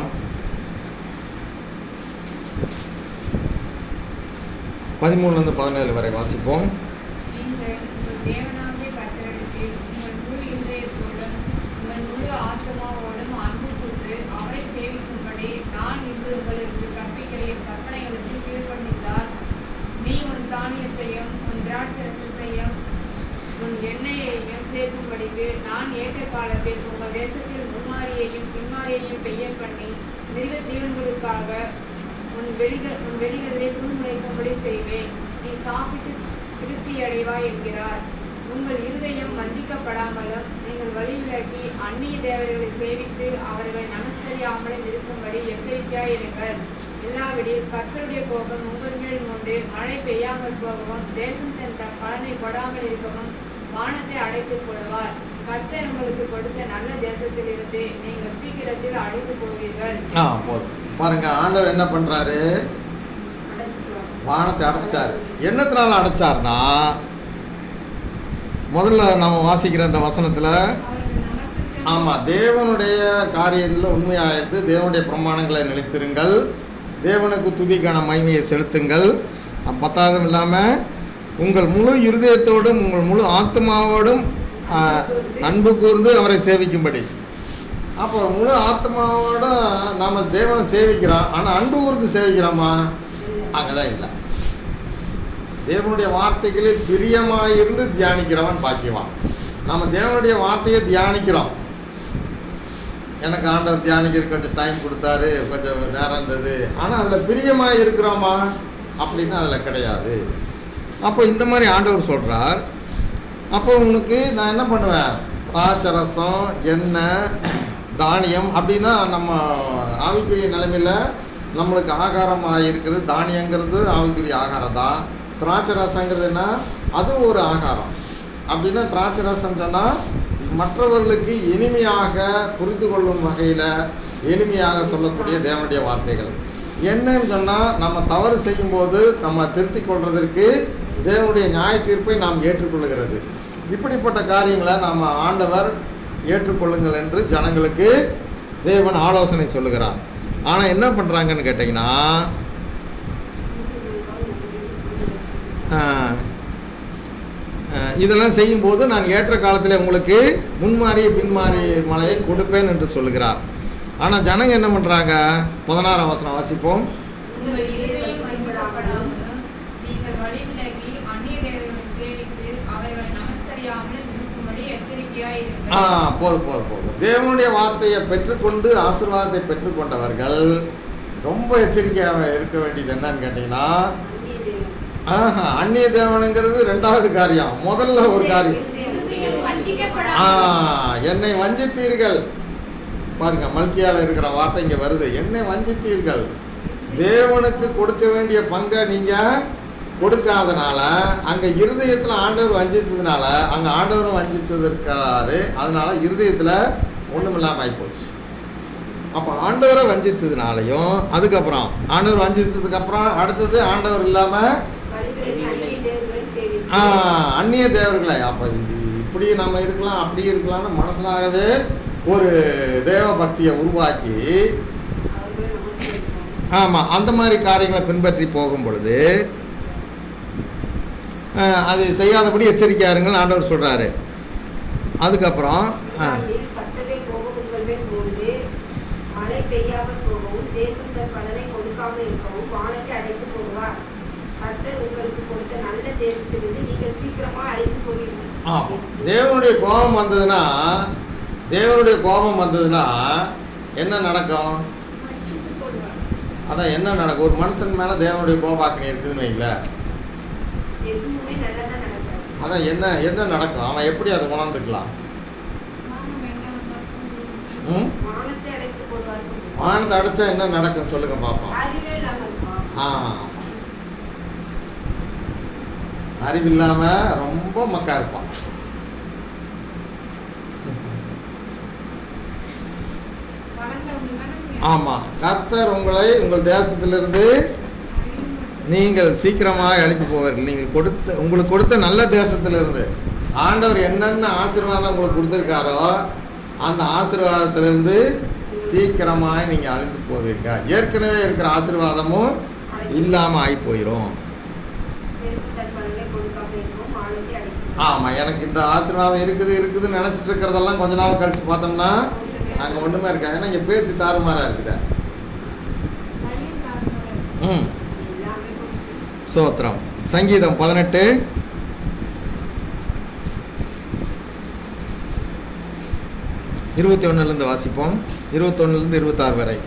பதிமூணுலேருந்து பதினேழு வரை வாசிப்போம் நீங்கள் உங்கள் தேவனாகிய கர்த்தரிடத்தில் உங்கள் முழு இருதயத்தோடும் உங்கள் முழு ஆத்மாவோடும் அன்பு கூர்ந்து அவரை சேவிக்கும்படி நான் இன்று உங்களுக்கு கற்பிக்கிற என் கற்பனைகளுக்கு கீழ்ப்படிந்தால் நீ உன் தானியத்தையும் உன் திராட்சரசத்தையும் உன் எண்ணெயையும் சேர்க்கும்படிக்கு நான் ஏற்ற காலத்தில் உங்கள் தேசத்தில் முன்மாரியையும் பின்மாரியையும் பெய்ய பண்ணி மிருக ஜீவன்களுக்காக உன் வெளிகள் உன் வெளிகளிலே புல் முளைக்கும்படி செய்வேன் நீ சாப்பிட்டு திருப்தி அடைவாய் என்கிறார் உங்கள் இருதயம் வஞ்சிக்கப்படாமலும் நீங்கள் வழி விலகி அந்நிய தேவர்களை சேவித்து அவர்களை நமஸ்கரியாமலும் இருக்கும்படி எச்சரிக்கையாய் இருங்கள் இல்லாவிடில் கர்த்தருடைய கோபம் உங்கள் மேல் உண்டு மழை பெய்யாமல் போகவும் தேசம் தன் தன் பலனை கொடாமல் இருக்கவும் வானத்தை அடைத்துக் கொள்வார் கர்த்தர் உங்களுக்கு கொடுத்த நல்ல தேசத்திலிருந்து நீங்கள் சீக்கிரத்தில் அழிந்து போவீர்கள் ஆ போதும் பாருங்க ஆண்டவர் என்ன பண்ணுறாரு அடைச்சிக்கலாம் வானத்தை அடைச்சிட்டாரு என்னத்தினால அடைச்சார்னா முதல்ல நம்ம வாசிக்கிற இந்த வசனத்தில் அவர்கள் நமஸ்கரிக்க ஆமாம் தேவனுடைய காரியத்தில் உண்மையாக இருந்து தேவனுடைய பிரமாணங்களை நிலைத்திருங்கள் தேவனுக்கு துதிக்கான மகிமையை செலுத்துங்கள் அஹ் பத்தாவதும் இல்லாமல் உங்கள் முழு இருதயத்தோடும் உங்கள் முழு ஆத்மாவோடும் ஆஹ், அன்பு கூர்ந்து அவரை சேவிக்கும்படி அப்போ முழு ஆத்மாவோட நாம் தேவனை சேவிக்கிறோம் ஆனால் அன்பு கூர்ந்து சேவிக்கிறோமா அங்கே தான் இல்லை தேவனுடைய வார்த்தைகளில் பிரியமாயிருந்து தியானிக்கிறவன் பாக்கியவான் நம்ம தேவனுடைய வார்த்தையை தியானிக்கிறோம் எனக்கு ஆண்டவர் தியானிக்கிறதுக்கு கொஞ்சம் டைம் கொடுத்தாரு கொஞ்சம் நேரம் இருந்தது ஆனால் அதில் பிரியமாக இருக்கிறோமா அப்படின்னு அதில் கிடையாது அப்போ இந்த மாதிரி ஆண்டவர் சொல்கிறார் அப்போ உனக்கு நான் என்ன பண்ணுவேன் திராட்சை ரசம் எண்ணெய் தானியம் அப்படின்னா நம்ம ஆவிக்குரிய நிலைமையில் நம்மளுக்கு ஆகாரமாக இருக்கிறது தானியங்கிறது ஆவிக்குரிய ஆகாரம் தான் திராட்சை ரசங்கிறதுனா அது ஒரு ஆகாரம் அப்படின்னா திராட்சை ரசம் சொன்னால் மற்றவர்களுக்கு இனிமையாக புரிந்து கொள்ளும் வகையில் எளிமையாக சொல்லக்கூடிய தேவனுடைய வார்த்தைகள் என்னன்னு சொன்னால் நம்ம தவறு செய்யும்போது நம்ம திருத்திக் கொள்வதற்கு தேவனுடைய நியாய தீர்ப்பை நாம் ஏற்றுக்கொள்ளுகிறது இப்படிப்பட்ட காரியங்களை நாம் ஆண்டவர் ஏற்றுக்கொள்ளுங்கள் என்று ஜனங்களுக்கு தேவன் ஆலோசனை சொல்லுகிறார் ஆனால் என்ன பண்ணுறாங்கன்னு கேட்டிங்கன்னா ஆஹ், ஆஹ், இதெல்லாம் செய்யும்போது நான் ஏற்ற காலத்தில் உங்களுக்கு முன்மாறி பின்மாறி மலையை கொடுப்பேன் என்று சொல்லுகிறார் ஆனால் ஜனங்க என்ன பண்ணுறாங்க பதினாறாம் வசனம் வாசிப்போம் உங்கள் இருதயம் வஞ்சிக்கப்படாமலும் நீங்கள் வழி விலகி அந்நிய தேவர்களை சேவித்து அவர்களை நமஸ்கரியாமலும் இருக்கும்படி ஆ உண்டாயிருங்கள் போதும் போதும் போதும் தேவனுடைய வார்த்தையை பெற்றுக்கொண்டு ஆசீர்வாதத்தை பெற்றுக்கொண்டவர்கள் ரொம்ப எச்சரிக்கையாக இருக்க வேண்டியது என்னன்னு கேட்டிங்கன்னா அந்நிய தேவன். ஆஹா அந்நிய தேவனுங்கிறது ரெண்டாவது காரியம் முதல்ல ஒரு காரியம் இருதயம் ஆ வஞ்சிக்கப்படாமல் என்னை வஞ்சித்தீர்கள் பாருங்க மல்கியால இருக்கிற வார்த்தை இங்க வருது என்னை வஞ்சித்தீர்கள் தேவனுக்கு கொடுக்க வேண்டிய பங்கை நீங்க கொடுக்காதனால அங்க இருதயத்துல ஆண்டவர் வஞ்சித்ததுனால அங்க ஆண்டவரும் வஞ்சித்தது இருக்கிறாரு அதனால இருதயத்துல ஒண்ணுமில்லாம ஆயிப்போச்சு அப்போ ஆண்டவரை வஞ்சித்ததுனாலையும் அதுக்கப்புறம் ஆண்டவர் வஞ்சித்ததுக்கு அப்புறம் அடுத்தது ஆண்டவர் இல்லாம பலிபீடத்தில் அந்நிய தேவர்களை சேவித்து ஆ, அந்நிய தேவர்களை அப்போ இது இப்படி நம்ம இருக்கலாம் அப்படி இருக்கலாம்னு மனசனாகவே ஒரு தேவ பக்தியை உருவாக்கி அவர்களை நமஸ்கரிப்போம். ஆமாம் அந்த மாதிரி காரியங்களை பின்பற்றி போகும் பொழுது ஆ, அது செய்யாதபடி எச்சரிக்கையா இருங்கன்னு ஆண்டவர் சொல்கிறாரு அதுக்கப்புறம் ஆ, இந்நாளில் கர்த்தருடைய கோபம் உங்கள் மேல் மூண்டு, மழை பெய்யாமல் போகவும் தேசம் தன் பலனை கொடுக்காமல் இருக்கவும் வானத்தை அடைத்து போடுவார் கர்த்தர் உங்களுக்கு கொடுத்த நல்ல தேசத்திலிருந்து நீங்கள் சீக்கிரமா அழைத்து போவீர்கள் ஆமாம் தேவனுடைய கோபம் வந்ததுன்னா தேவனுடைய கோபம் வந்ததுன்னா என்ன நடக்கும் வஞ்சித்து போடுவார் அதான் என்ன நடக்கும் ஒரு மனுஷன் மேலே தேவனுடைய கோபாக்கினி இருக்குதுன்னு வைங்களேன் எதுவுமே நல்லதா நடக்காது அதான் என்ன என்ன நடக்கும் அவன் எப்படி அதை உணர்ந்துக்கலாம் வானம் வேண்டாம் ம் வானத்தை அடைத்து போடுவார் வானத்தை அடைச்சா என்ன நடக்கும் சொல்லுங்க பார்ப்போம் அறிவே இல்லாம இருப்பான் ஆ அறிவில்லாம ரொம்ப மக்கா இருப்பான் வளர்ந்தவங்க தானே ஆமாம் கர்த்தர் உங்களை உங்கள் தேசத்திலிருந்து நீங்கள் சீக்கிரமாக அழைத்து போவீர்கள் நீங்கள் கொடுத்த உங்களுக்கு கொடுத்த நல்ல தேசத்திலிருந்து ஆண்டவர் என்னென்ன ஆசீர்வாதம் உங்களுக்கு கொடுத்துருக்காரோ அந்த ஆசீர்வாதத்திலிருந்து சீக்கிரமாக நீங்கள் அழிந்து போவீர்கள் ஏற்கனவே இருக்கிற ஆசீர்வாதமும் இல்லாமல் ஆகி போயிடும் தேசம் தன் பலனை கொடுக்காம இருக்கவும் வானத்தை அடைத்து ஆமாம் எனக்கு இந்த ஆசீர்வாதம் இருக்குது இருக்குதுன்னு நினச்சிட்டு இருக்கிறதெல்லாம் கொஞ்ச நாள் கழிச்சு பார்த்தோம்னா அங்கே ஒன்றுமே இருக்காது ஏன்னா இங்கே பேச்சு தாறுமாறாக இருக்குதே வழியில் காரணம் ம் எல்லாமே போச்சு சோத்திரம் சங்கீதம் பதினெட்டு இருபத்தி ஒன்றுலேருந்து வாசிப்போம் இருபத்தொன்னுலேருந்து இருபத்தாறு வரை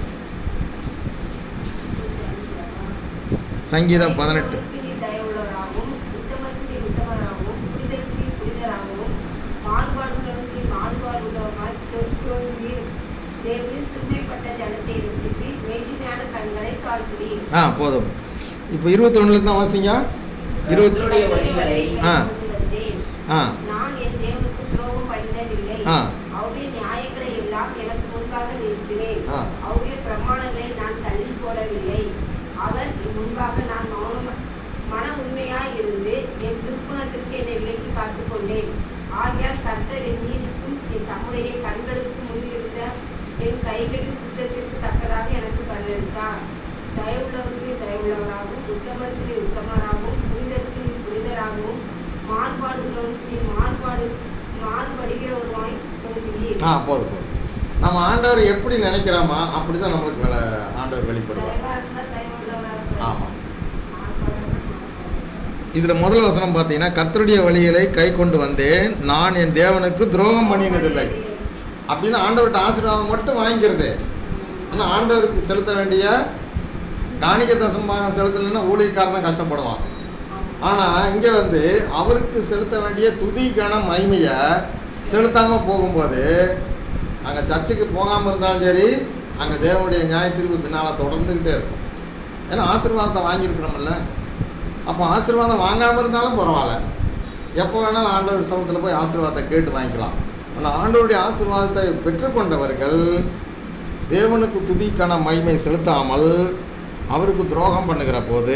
சங்கீதம் பதினெட்டு தயவுள்ளவருக்கு நீர் தயவுள்ளவராகவும், உத்தமருக்கு நீர் உத்தமராகவும், புனிதருக்கு நீர் புனிதராகவும், மாறுபாடுள்ளவருக்கு நீர் மாறுபாடுள்ளவராய் தோ- தோன்றுவீர். தேவரீர் சிறுமைப்பட்ட ஜனத்தை ரட்சிப்பீர். மேட்டிமையான கண்களை தாழ்த்துவீர். ஆ போதும் இப்போ இருபத்தொன்னுலேருந்து தான் வாசிங்க இருபத்தி கர்த்தருடைய வழிகளை ஆ. கொண்டு வந்தேன். ஆ நான் என் தேவனுக்கு துரோகம் பண்ணினதில்லை. ஆ. அவருடைய நியாயங்களை எல்லாம் எனக்கு முன்பாக நிறுத்தினேன். ஆ. அவருடைய பிரமாணங்களை நான் தள்ளி போடவில்லை. அவர் என் முன்பாக நான் மௌனம் மன உண்மையாய் இருந்து என் துர்க்குணத்திற்கு என்னை விலக்கி காத்துக் கொண்டேன் ஆகையால் கர்த்தர் என் நீதிக்கும் என் தம்முடைய கண்களுக்கு முன்னிருந்த என் கைகளின் சுத்தத்திற்கு தக்கதாக எனக்கு பலனளித்தார் தயவுள்ளவருக்கு தயவுள்ளவராகவும் உத்தமருக்கு உத்தமராகவும் புனிதருக்கு நீ புனிதராகவும் மாறுபாடுள்ளவருக்கு நீ மாறுபாடு மாறுபடுகிறவருமாய் தோன்றுவீர் ஆ போதும் போதும் நம்ம ஆண்டவர் எப்படி நினைக்கிறோமா அப்படி தான் நம்மளுக்கு வேலை ஆண்டவர் வெளிப்படுவார் தயவா இருந்தா தயவுள்ளவரா இருப்பார். ஆமாம் மாறுபாடா இருந்தா மாறுபாடா இதில் முதல் வசனம் பார்த்தீங்கன்னா கர்த்தருடைய வழிகளை கை கொண்டு வந்தேன் நான் என் தேவனுக்கு துரோகம் பண்ணினதில்லை அப்படின்னு ஆண்டவர்கிட்ட ஆசீர்வாதம் மட்டும் வாங்கிக்கிறது ஆனால் ஆண்டவருக்கு செலுத்த வேண்டிய காணிக்க தசம்பாகம் செலுத்தலைன்னா ஊழியக்காரன் தான் கஷ்டப்படுவான் ஆனால் இங்கே வந்து அவருக்கு செலுத்த வேண்டிய துதி கன மகிமையை செலுத்தாமல் போகும்போது அங்கே சர்ச்சுக்கு போகாமல் இருந்தாலும் சரி அங்கே தேவனுடைய நியாய தீர்ப்பு பின்னால் தொடர்ந்துக்கிட்டே இருக்கும் ஏன்னா ஆசீர்வாதத்தை வாங்கியிருக்கிறோம்ல அப்போ ஆசீர்வாதம் வாங்காமல் இருந்தாலும் பரவாயில்ல எப்போ வேணாலும் ஆண்டவர் சமூகத்தில் போய் ஆசீர்வாதத்தை கேட்டு வாங்கிக்கலாம் ஆனால் ஆண்டவருடைய ஆசீர்வாதத்தை பெற்றுக்கொண்டவர்கள் தேவனுக்கு துதிக்கான மகிமை செலுத்தாமல் அவருக்கு துரோகம் பண்ணுகிற போது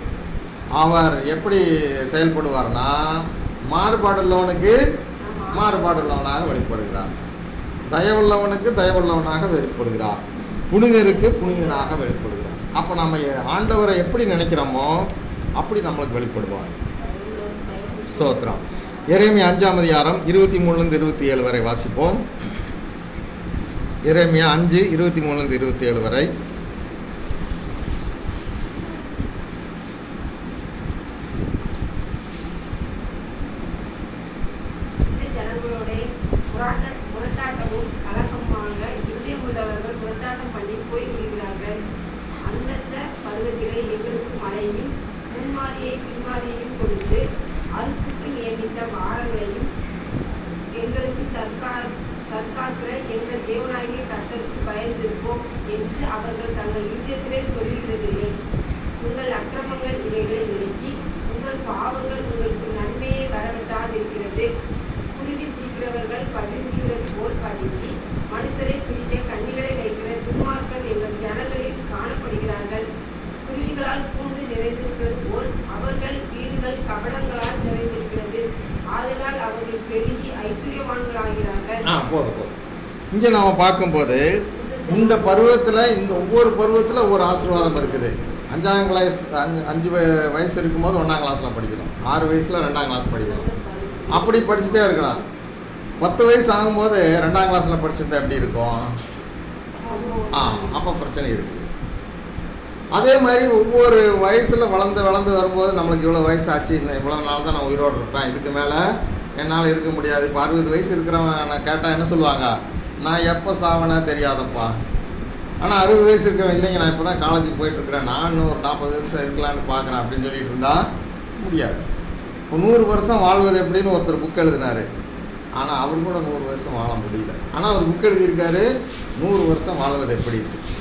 அவர் எப்படி செயல்படுவார்னா மாறுபாடுள்ளவனுக்கு மாறுபாடுள்ளவனாக வெளிப்படுகிறார் தயவுள்ளவனுக்கு தயவுள்ளவனாக வெளிப்படுகிறார் புனிதருக்கு புனிதனாக வெளிப்படுகிறார் அப்போ நம்ம ஆண்டவரை எப்படி நினைக்கிறோமோ அப்படி நம்மளுக்கு வெளிப்படுவார் ஸ்தோத்திரம் எரேமி அஞ்சாம் அதிகாரம் இருபத்தி மூணுலேருந்து இருபத்தி ஏழு வரை வாசிப்போம் எரேமியா அஞ்சு இருபத்தி மூணுலேருந்து இருபத்தி ஏழு வரை இந்த ஜனங்களோட புறா கட்டளைகளை எங்களுக்கு மழையும் முன்மாதிரியை பின்மாதிரியையும் கொடுத்து அறுப்புக்கு நியமித்த வாரங்களையும் எங்களுக்கு தற்கா தற்காக்கிற எங்கள் தேவனாகிய கர்த்தருக்கு பயந்திருப்போம் என்று அவர்கள் தங்கள் இதயத்திலே சொல்லுகிறதில்லை உங்கள் அக்கிரமங்கள் இவைகளை விலக்கி உங்கள் பாவங்கள் உங்களுக்கு நன்மையை வரவிட்டாதிருக்கிறது குருவி பிடிக்கிறவர்கள் பதுங்குகிறது போல் பதுங்கி மனுஷரை பிடிக்க கண்ணிகளை வைக்கிற துன்மார்க்கர் எங்கள் ஜனங்களில் காணப்படுகிறார்கள் குருவிகளால் பூண்டு நிறைந்திருக்கிறது போல் அவர்கள் வீடுகள் கபடங்களால் நிறைந்திருக்கிறது ஆதலால் அவர்கள் பெருகி ஐஸ்வர்யவான்களாகிறார்கள் ஆ போதும் போதும் இங்கே நாம் பார்க்கும்போது இந்த பருவத்தில் இந்த ஒவ்வொரு பருவத்தில் ஒவ்வொரு ஆசீர்வாதம் இருக்குது அஞ்சாம் கிளாஸ் அஞ்சு அஞ்சு வய- வயசு இருக்கும்போது ஒன்றாம் கிளாஸில் படிக்கணும் ஆறு வயசில் ரெண்டாம் கிளாஸ் படிக்கணும் அப்படி படிச்சுட்டே இருக்கலாம் பத்து வயசு ஆகும்போது ரெண்டாம் கிளாஸில் படிச்சிருந்தா எப்படி இருக்கும் ஆ அப்போ பிரச்சனை இருக்குது அதே மாதிரி ஒவ்வொரு வயசில் வளர்ந்து வளர்ந்து வரும்போது நம்மளுக்கு இவ்வளோ வயசு ஆச்சு இன்னும் இவ்வளோ நாள் தான் நான் உயிரோடு இருப்பேன் இதுக்கு மேலே என்னால் இருக்க முடியாது இப்போ அறுபது வயசு இருக்கிறவன் நான் கேட்டால் என்ன சொல்லுவாங்க நான் எப்போ சாவனே தெரியாதப்பா ஆனால் அறுபது வயசு இருக்கிறவன் இல்லைங்க நான் இப்போ தான் காலேஜுக்கு போயிட்டுருக்கிறேன் நான் இன்னும் ஒரு நாற்பது வயசு இருக்கலான்னு பார்க்குறேன் அப்படின்னு சொல்லிட்டு இருந்தா முடியாது இப்போ நூறு வருஷம் வாழ்வது எப்படின்னு ஒருத்தர் புக் எழுதினாரு ஆனால் அவர் கூட நூறு வருஷம் வாழ முடியல ஆனால் அவர் புக் எழுதியிருக்காரு நூறு வருஷம் வாழ்வது எப்படி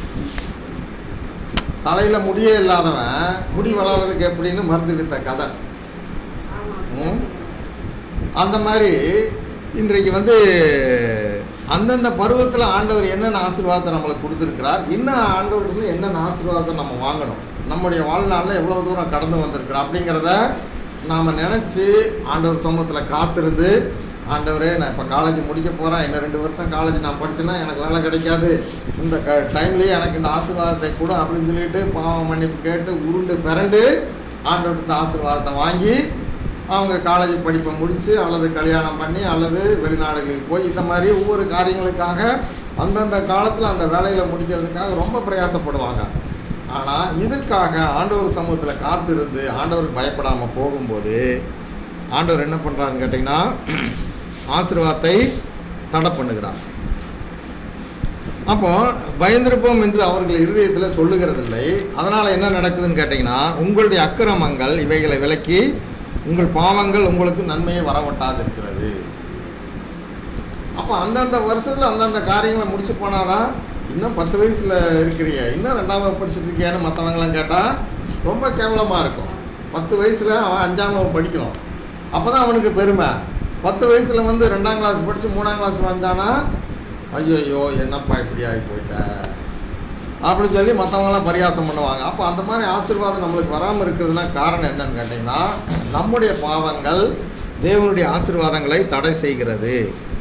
தலையில் முடியே இல்லாதவன் முடி வளர்றதுக்கு எப்படின்னு மருந்து வித்த கதை ம். அந்த மாதிரி இன்றைக்கு வந்து அந்தந்த பருவத்தில் ஆண்டவர் என்னென்ன ஆசீர்வாதத்தை நம்மளுக்கு கொடுத்துருக்கிறார் இன்னும் ஆண்டவர்கிட்ட என்னென்ன ஆசீர்வாதத்தை நம்ம வாங்கணும் நம்முடைய வாழ்நாளில் எவ்வளோ தூரம் கடந்து வந்திருக்கிறோம் அப்படிங்கிறத நாம் நினச்சி ஆண்டவர் சமூகத்தில் காத்திருந்து ஆண்டவரே நான் இப்போ காலேஜ் முடிக்க போகிறேன் இன்னும் ரெண்டு வருஷம் காலேஜ் நான் படிச்சேன்னா எனக்கு வேலை கிடைக்காது இந்த க டைம்லேயே எனக்கு இந்த ஆசீர்வாதத்தை கூட அப்படின்னு சொல்லிட்டு பாவம் மன்னிப்பு கேட்டு உருண்டு பிறண்டு ஆண்டவர்கிட்ட இந்த ஆசீர்வாதத்தை வாங்கி அவங்க காலேஜ் படிப்பை முடித்து அல்லது கல்யாணம் பண்ணி அல்லது வெளிநாடுகளுக்கு போய் இந்த மாதிரி ஒவ்வொரு காரியங்களுக்காக அந்தந்த காலத்தில் அந்த வேலையில் முடிக்கிறதுக்காக ரொம்ப பிரயாசப்படுவாங்க ஆனால் இதற்காக ஆண்டவர் சமூகத்தில் காத்திருந்து ஆண்டவருக்கு பயப்படாமல் போகும்போது ஆண்டவர் என்ன பண்ணுறாருன்னு கேட்டிங்கன்னா ஆசீர்வாதத்தை தடை பண்ணுகிறார் அப்போ பயந்திருப்போம் என்று அவர்கள் இருதயத்தில் சொல்லுகிறதில்லை அதனால் என்ன நடக்குதுன்னு கேட்டிங்கன்னா உங்களுடைய அக்கிரமங்கள் இவைகளை விலக்கி உங்கள் பாவங்கள் உங்களுக்கு நன்மையை வரவட்டாதிருக்கிறது அப்போ அந்தந்த வருஷத்தில் அந்தந்த காரியங்களை முடிச்சு போனாதான் இன்னும் பத்து வயசில் இருக்கிறிய இன்னும் ரெண்டாம் வகுப்பு படிச்சுட்டு இருக்கியான்னு மற்றவங்களாம் கேட்டால் ரொம்ப கேவலமாக இருக்கும் பத்து வயசில் அவன் அஞ்சாம் வகுப்பு படிக்கணும் அப்போ தான் அவனுக்கு பெருமை பத்து வயசில் வந்து ரெண்டாம் கிளாஸ் படித்து மூணாம் கிளாஸ் வந்தானா ஐயோ என்னப்பா இப்படி ஆகி போயிட்ட அப்படின்னு சொல்லி மற்றவங்களாம் பரியாசம் பண்ணுவாங்க அப்போ அந்த மாதிரி ஆசீர்வாதம் நம்மளுக்கு வராமல் இருக்கிறதுனா காரணம் என்னன்னு கேட்டிங்கன்னா நம்முடைய பாவங்கள் தேவனுடைய ஆசீர்வாதங்களை தடை செய்கிறது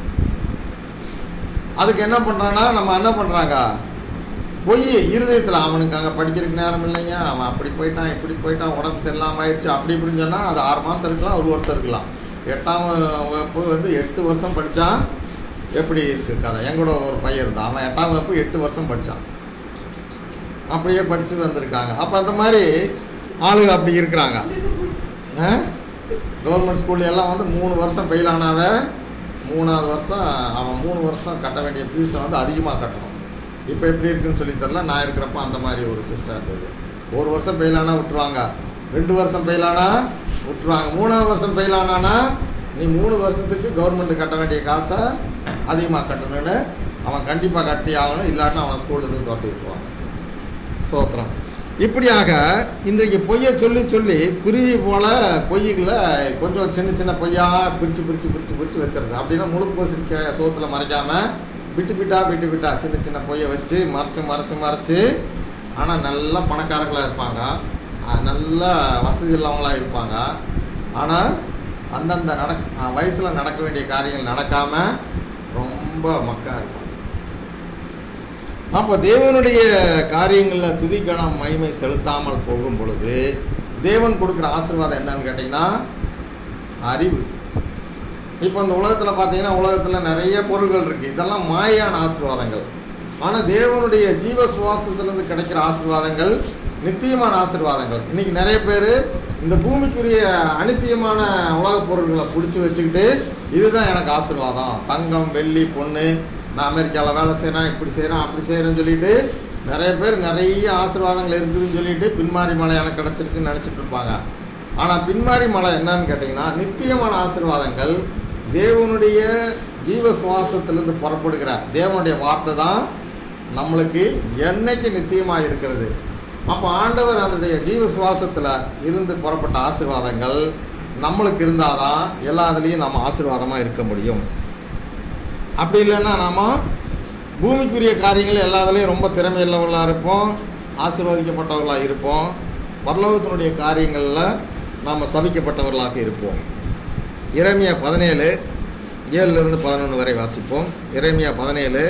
அதுக்கு என்ன பண்ணுறான்னா நம்ம என்ன பண்ணுறாங்க பொய் இருதயத்தில் அவனுக்கு அங்கே படிக்கிறதுக்கு நேரம் இல்லைங்க அவன் அப்படி போயிட்டான் இப்படி போயிட்டான் உடம்பு சரியில்லாமல் ஆயிடுச்சு அப்படி இப்படின்னு சொன்னால் அது ஆறு மாதம் இருக்கலாம் ஒரு வருஷம் இருக்கலாம் எட்டாம் வகுப்பு வந்து எட்டு வருஷம் படித்தான் எப்படி இருக்குது கதை என் கூட ஒரு பையன் இருந்தான் அவன் எட்டாம் வகுப்பு எட்டு வருஷம் படித்தான் அப்படியே படிச்சுட்டு வந்திருக்காங்க அப்போ அந்த மாதிரி ஆளுங்க அப்படி இருக்கிறாங்க கவர்மெண்ட் ஸ்கூல்ல எல்லாம் வந்து மூணு வருஷம் ஃபெயில் ஆனாவே மூணாவது வருஷம் அவன் மூணு வருஷம் கட்ட வேண்டிய ஃபீஸை வந்து அதிகமாக கட்டணும் இப்போ எப்படி இருக்குன்னு சொல்லி தரல நான் இருக்கிறப்ப அந்த மாதிரி ஒரு சிஸ்டம் இருந்தது ஒரு வருஷம் ஃபெயில் ஆனால் விட்டுருவாங்க ரெண்டு வருஷம் ஃபெயில் ஆனால் விட்டுருவாங்க மூணாவது வருஷம் ஃபெயில் ஆனானா நீ மூணு வருஷத்துக்கு கவர்மெண்ட் கட்ட வேண்டிய காசை அதிகமாக கட்டணும்னு அவன் கண்டிப்பாக கட்டி ஆகணும் இல்லாட்டினா அவனை ஸ்கூல்லேருந்து துரத்தி விட்டுருவாங்க சோத்திரம் இப்படியாக இன்றைக்கு பொய்யை சொல்லி சொல்லி குருவி போல பொய்களை கொஞ்சம் சின்ன சின்ன பொய்யா பிரித்து பிரித்து பிரித்து பிரித்து வச்சிருது அப்படின்னா முழு பூசணிக்க சோத்தில் மறைக்காமல் விட்டு விட்டா விட்டு விட்டா சின்ன சின்ன பொய்யை வச்சு மறைச்சு மறைச்சு மறைச்சு ஆனால் நல்ல பணக்காரங்களாக இருப்பாங்க ஆஹ் நல்ல வசதி உள்ளவங்களாக இருப்பாங்க ஆனால் அந்தந்த நடக் வயசில் நடக்க வேண்டிய காரியங்கள் நடக்காமல் ரொம்ப மக்கா இருப்பாங்க அப்போ தேவனுடைய காரியங்களில் துதிக்கணம் மகிமை செலுத்தாமல் போகும் பொழுது தேவன் கொடுக்குற ஆசீர்வாதம் என்னன்னு கேட்டிங்கன்னா அறிவு இப்போ இந்த உலகத்தில் பார்த்தீங்கன்னா உலகத்தில் நிறைய பொருள்கள் இருக்குது இதெல்லாம் மாயான ஆசீர்வாதங்கள் ஆனால் தேவனுடைய ஜீவ சுவாசத்திலிருந்து கிடைக்கிற ஆசீர்வாதங்கள் நித்தியமான ஆசீர்வாதங்கள் இன்றைக்கி நிறைய பேர் இந்த பூமிக்குரிய அனித்தியமான உலகப் பொருள்களை பிடிச்சி வச்சுக்கிட்டு இதுதான் எனக்கு ஆசீர்வாதம் தங்கம் வெள்ளி பொண்ணு நான் அமெரிக்காவில் வேலை செய்கிறேன் இப்படி செய்கிறேன் அப்படி செய்கிறேன்னு சொல்லிட்டு நிறைய பேர் நிறைய ஆசீர்வாதங்கள் இருக்குதுன்னு சொல்லிட்டு பின்மாரி மலை எனக்கு கிடச்சிருக்குன்னு நினச்சிட்டு இருப்பாங்க ஆனால் பின்மாரி மலை என்னன்னு கேட்டிங்கன்னா நித்தியமான ஆசீர்வாதங்கள் தேவனுடைய ஜீவ சுவாசத்திலிருந்து புறப்படுகிற தேவனுடைய வார்த்தை தான் நம்மளுக்கு என்னைக்கு நித்தியமாக இருக்கிறது அப்போ ஆண்டவர் அதனுடைய ஜீவ சுவாசத்தில் இருந்து புறப்பட்ட ஆசீர்வாதங்கள் நம்மளுக்கு இருந்தால் தான் எல்லா இதுலேயும் நம்ம ஆசீர்வாதமாக இருக்க முடியும் அப்படி இல்லைன்னா நாம் பூமிக்குரிய காரியங்கள் எல்லாத்துலேயும் ரொம்ப திறமையுள்ளவர்களாக இருப்போம் ஆசீர்வதிக்கப்பட்டவர்களாக இருப்போம் பரலோகத்தினுடைய காரியங்களில் நாம் சபிக்கப்பட்டவர்களாக இருப்போம் இறைமையா பதினேழு ஏழுலேருந்து பதினொன்று வரை வாசிப்போம் இறைமையா பதினேழு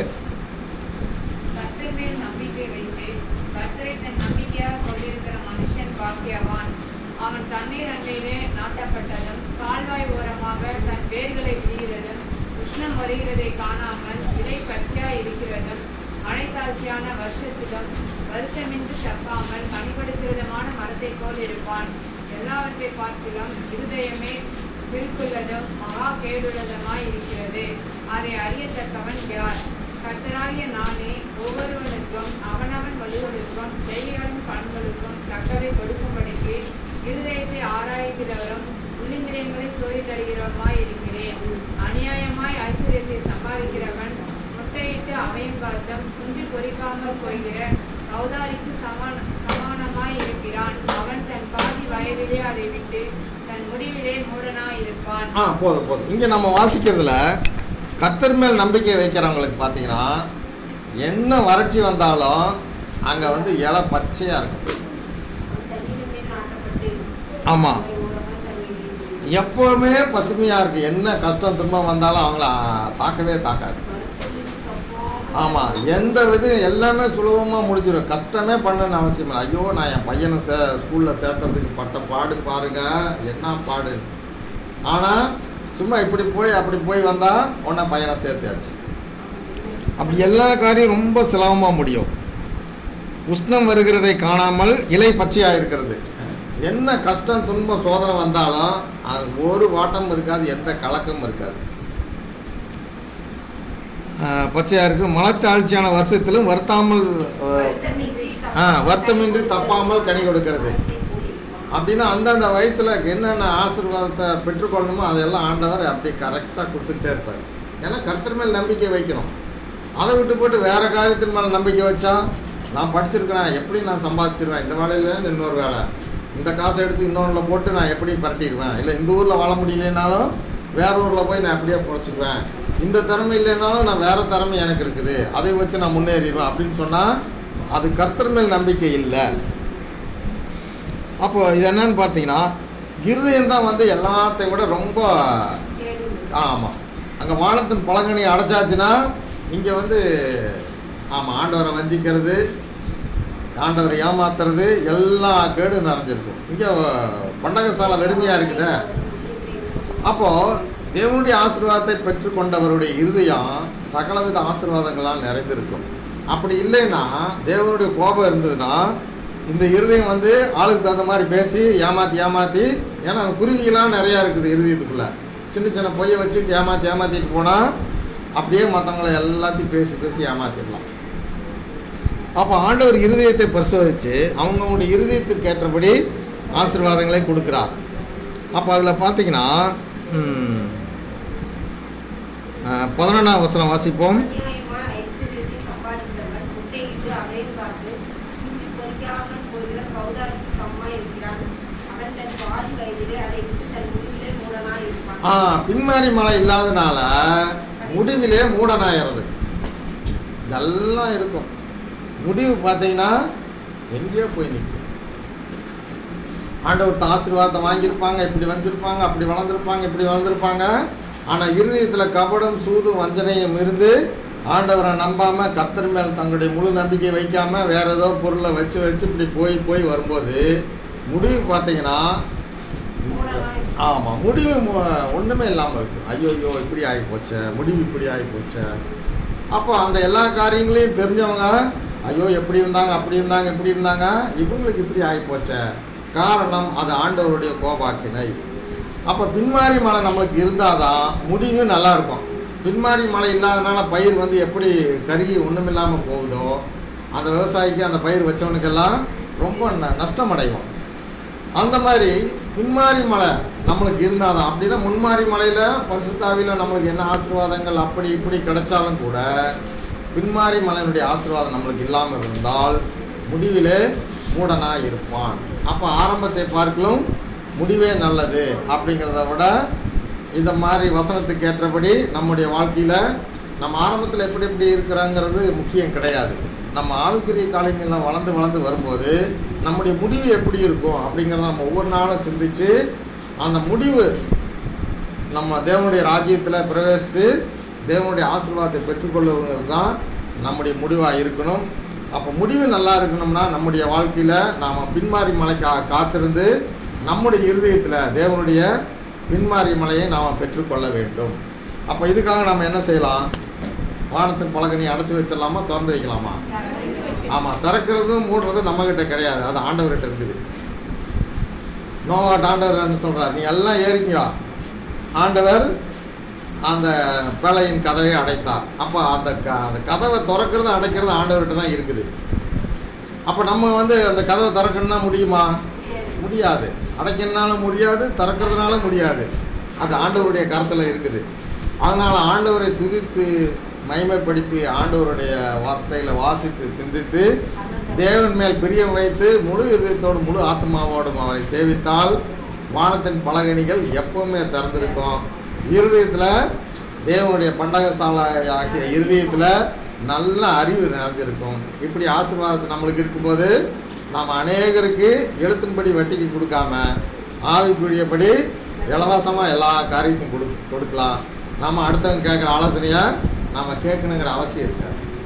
கர்த்தர் மேல் நம்பிக்கை வைத்து கர்த்தரை தன் நம்பிக்கையாக கொண்டிருக்கிற மனுஷன் பாக்கியவான் அவன் தண்ணீர் அண்டையிலே நாட்டப்பட்டதும் கால்வாய் ஓரமாக தன் வேர்களை விடுகிறதும் உஷ்ணம் வருகிறதை காணாமல் இலை பச்சையாய் இருக்கிறதும் மழைத்தாட்சியான வருஷத்திலும் வருத்தமின்றி தப்பாமல் கனிபடுகிறதுமான மரத்தைப் போல் இருப்பான் எல்லாவற்றை பார்க்கிலும் இருதயமே விருப்புள்ளதும் மகா கேடுள்ளதுமாய் இருக்கிறது அதை அறியத்தக்கவன் யார் கர்த்தராகிய நானே ஒவ்வொருவனுக்கும் அவனவன் வழிகளுக்கும் செய்கைகளின் பலன்களுக்கும் தக்கவை கொடுக்கும்படிக்கு இருதயத்தை ஆராய்கிறவரும் உள்ளிந்திரியங்களை சோதித்தருகிறவருமாய் இருக்கிறேன் அநியாயமாய் ஐஸ்வர்யத்தை சம்பாதிக்கிறவன் முட்டையிட்டு அவையும் காத்தும் குஞ்சு பொறிக்காமல் போய்கிற கௌதாரிக்கு சமான சமானமாய் இருக்கிறான் அவன் தன் பாதி வயதிலே அதை விட்டு தன் முடிவிலே மூடனாய் இருப்பான் ஆ போதும் போதும் இங்கே நம்ம வாசிக்கிறதுல கத்தர் மேல் நம்பிக்கை வைக்கிறவங்களுக்கு பார்த்தீங்கன்னா என்ன வறட்சி வந்தாலும் அங்கே வந்து இலை பச்சையாக இருக்கும் தண்ணீர் மேல் நாட்டப்பட்டு ஆமா. அவை ஓரமாய் தண்ணீர் இருக்கும். எப்போவுமே பசுமையாக இருக்குது என்ன கஷ்டம் துன்பம் வந்தாலும் அவங்கள தாக்கவே தாக்காது வருத்தமின்றி தப்பாமல் ஆமாம் எந்த வித எல்லாமே சுலபமாக முடிஞ்சிடும் கஷ்டமே பண்ணணும்னு அவசியம் இல்லை ஐயோ நான் என் பையனை சே ஸ்கூலில் சேர்த்துறதுக்கு பட்ட பாடு பாருங்க என்ன பாடு ஆனால் சும்மா இப்படி போய் அப்படி போய் வந்தால் உடனே பையனை சேர்த்தாச்சு அப்படி எல்லா காரியம் ரொம்ப சுலபமாக முடியும் உஷ்ணம் வருகிறதை காணாமல் இலை பச்சையாக இருக்கிறது என்ன கஷ்டம் துன்பம் சோதனை வந்தாலும் அது ஒரு வாட்டம் இருக்காது எந்த கலக்கமும் இருக்காது ஆஹ் பச்சையாக இருக்கும் மலத்தாழ்ச்சியான வருஷத்திலும் வருத்தாமல் ஆஹ், வருத்தமின்றி ஆ வருத்தமின்றி தப்பாமல் கனி கொடுக்கிறது கூடியிருப்பான். அப்படின்னா அந்தந்த வயசில் என்னென்ன ஆசீர்வாதத்தை பெற்றுக்கொள்ளணுமோ அதெல்லாம் ஆண்டவர் அப்படியே கரெக்டாக கொடுத்துக்கிட்டே இருப்பார் ஏன்னா கர்த்தர் மேல் நம்பிக்கை வைக்கணும் அதை விட்டு போட்டு வேறு காரியத்தின் மேலே நம்பிக்கை வச்சா நான் படிச்சிருக்கிறேன் எப்படி நான் சம்பாதிச்சிருவேன் இந்த வேலையில் இன்னொரு வேலை இந்த காசை எடுத்து இன்னொன்றில் போட்டு நான் எப்படி பரட்டிடுவேன் இல்லை இந்த ஊரில் வாழ முடியலனாலும் வேற ஊரில் போய் நான் எப்படியே பொழைச்சிக்குவேன் இந்த திறமை இல்லைனாலும் நான் வேறு திறமை எனக்கு இருக்குது அதை வச்சு நான் முன்னேறிடுவேன் அப்படின்னு சொன்னால் அது கர்த்தர் மேல் நம்பிக்கை இல்லை அப்போ இது என்னன்னு பார்த்தீங்கன்னா இருதயம் தான் வந்து எல்லாத்தையும் விட ரொம்ப கேடு ஆமாம் அங்கே வானத்தின் பழங்கனி அடைச்சாச்சுன்னா இங்கே வந்து ஆமாம் ஆண்டவரை வஞ்சிக்கிறது ஆண்டவரை ஏமாத்துறது எல்லா கேடும் நிறைஞ்சிருக்கும் இங்கே பண்டகசாலை வெறுமையாக இருக்குதே அப்போது தேவனுடைய ஆசீர்வாதத்தை பெற்றுக்கொண்டவருடைய இருதயம் சகலவித ஆசீர்வாதங்களால் நிறைந்திருக்கும் அப்படி இல்லைன்னா தேவனுடைய கோபம் இருந்ததுன்னா இந்த இருதயம் வந்து ஆளுக்கு தகுந்த மாதிரி பேசி ஏமாற்றி ஏமாற்றி ஏன்னா அந்த குருவிகளாம் நிறையா இருக்குது இருதயத்துக்குள்ளே சின்ன சின்ன பொய்யை வச்சுட்டு ஏமாற்றி ஏமாற்றிட்டு போனால் அப்படியே மற்றவங்கள எல்லாத்தையும் பேசி பேசி ஏமாற்றிடலாம் அப்போ ஆண்டவர் இருதயத்தை பரிசோதித்து அவங்கவுங்களுடைய இருதயத்திற்கு ஏற்றபடி ஆசீர்வாதங்களை கொடுக்குறார் அப்போ அதில் பார்த்தீங்கன்னா ம், ஆ, பதினொன்றாம் வசனம் வாசிப்போம் அநியாயமாய் ஐஸ்வர்யத்தை சம்பாதித்தவன் முட்டையிட்டு அவையும் காத்து குஞ்சு பொறிக்காமல் போகிற கௌதாரிக்கு சமமாய் இருக்கிறான் அவன் தன் பாதி வயதிலே அதை விட்டு தன் முடிவிலே மூடனாய் இருப்பான் ஆ பின்மாரி மழை இல்லாதனால முடிவிலே மூடனாயிறது இதெல்லாம் இருக்கும் முடிவு பார்த்தீங்கன்னா எங்கேயோ போய் நிற்கும் ஆண்டவர்கிட்ட ஆசீர்வாதத்தை வாங்கியிருப்பாங்க இப்படி வந்திருப்பாங்க அப்படி வளர்ந்துருப்பாங்க இப்படி வளர்ந்துருப்பாங்க ஆனால் இருதயத்தில் கபடம் சூதும் வஞ்சனையும் இருந்து ஆண்டவரை நம்பாமல் கர்த்தர் மேல் தங்களுடைய முழு நம்பிக்கை வைக்காமல் வேற ஏதோ பொருளை வச்சு வச்சு இப்படி போய் போய் வரும்போது முடிவு பார்த்தீங்கன்னா ஆமாம் முடிவு மு- ஒன்றுமே இல்லாமல் இருக்கும் ஐயோ ஐயோ இப்படி ஆகி போச்சே முடிவு இப்படி ஆகி போச்சே அப்போ அந்த எல்லா காரியங்களையும் தெரிஞ்சவங்க ஐயோ எப்படி இருந்தாங்க அப்படி இருந்தாங்க இப்படி இருந்தாங்க இவங்களுக்கு இப்படி ஆகி போச்சே காரணம் அது ஆண்டவருடைய கோபாக்கினை அப்போ பின்மாரி மழை நம்மளுக்கு இருந்தால் தான் முடிவு நல்லா இருக்கும் பின்மாரி மழை இல்லாதனால பயிர் வந்து எப்படி கருகி ஒன்றுமில்லாமல் போகுதோ அந்த விவசாயிக்கு அந்த பயிர் வச்சவனுக்கெல்லாம் ரொம்ப ந- நஷ்டம் அடைவான் அந்த மாதிரி பின்மாரி மலை நம்மளுக்கு இருந்தால் தான் அப்படின்னா முன்மாரி மலையில் பரிசுத்தாவியில் நம்மளுக்கு என்ன ஆசீர்வாதங்கள் அப்படி இப்படி கிடைச்சாலும் கூட பின்மாரி மலையினுடைய ஆசீர்வாதம் நம்மளுக்கு இல்லாமல் இருந்தால் முடிவிலே மூடனாக இருப்பான் அப்போ ஆரம்பத்தை பார்க்கலும் முடிவே நல்லது அப்படிங்கிறத விட இந்த மாதிரி வசனத்துக்கு ஏற்றபடி நம்முடைய வாழ்க்கையில் நம்ம ஆரம்பத்தில் எப்படி எப்படி இருக்கிறாங்கிறது முக்கியம் கிடையாது நம்ம ஆவிக்குரிய காலங்களில் வளர்ந்து வளர்ந்து வரும்போது நம்முடைய முடிவு எப்படி இருக்கும் அப்படிங்கிறத நம்ம ஒவ்வொரு நாளும் சிந்திச்சு அந்த முடிவு நம்ம தேவனுடைய ராஜ்யத்தில் பிரவேசித்து தேவனுடைய ஆசீர்வாதத்தை பெற்றுக்கொள்ளுங்கிறது தான் நம்முடைய முடிவாக இருக்கணும் அப்போ முடிவு நல்லா இருக்கணும்னா நம்முடைய வாழ்க்கையில் நாம் பின்மாரி மலைக்கா காத்திருந்து நம்முடைய இருதயத்தில் தேவனுடைய பின்மாரி மலையை நாம் பெற்றுக்கொள்ள வேண்டும் அப்போ இதுக்காக நம்ம என்ன செய்யலாம் வானத்தின் பலகனி அடைச்சி வச்சிடலாமா திறந்து வைக்கலாமா ஆமாம் திறக்கிறதும் மூடுறதும் நம்மக்கிட்ட கிடையாது அது ஆண்டவர்கிட்ட இருக்குது நோவாட் ஆண்டவர் என்ன சொல்கிறார் நீ எல்லாம் ஏறிக்கோ ஆண்டவர் அந்த பேழையின் கதவை அடைத்தார் அப்போ அந்த க அந்த கதவை திறக்கிறது அடைக்கிறது ஆண்டவர்கிட்ட தான் இருக்குது அப்போ நம்ம வந்து அந்த கதவை திறக்கணும்னா முடியுமா முடியாது அடைக்கணுனாலும் முடியாது திறக்கிறதுனால முடியாது அது ஆண்டவருடைய கருத்தில் இருக்குது அதனால் ஆண்டவரை துதித்து மைமைப்படுத்தி ஆண்டவருடைய வார்த்தைகளை வாசித்து சிந்தித்து தேவன் மேல் பிரியம் வைத்து முழு இதயத்தோடு முழு ஆத்மாவோடும் அவரை சேவித்தால் வானத்தின் பலகணிகள் எப்பவுமே திறந்திருக்கும் இருதயத்தில் தேவனுடைய பண்டகசாலை ஆகிய இருதயத்தில் நல்ல அறிவு நிறைஞ்சிருக்கும் இப்படி ஆசீர்வாதத்தை நம்மளுக்கு இருக்கும்போது நாம் அநேகருக்கு எழுத்தின்படி வட்டிக்கு கொடுக்காம ஆவிக்குரியபடி இலவசமாக எல்லா காரியத்தையும் கொடு கொடுக்கலாம் நம்ம அடுத்தவங்க கேட்குற ஆலோசனையை நாம் கேட்கணுங்கிற அவசியம் இருக்காது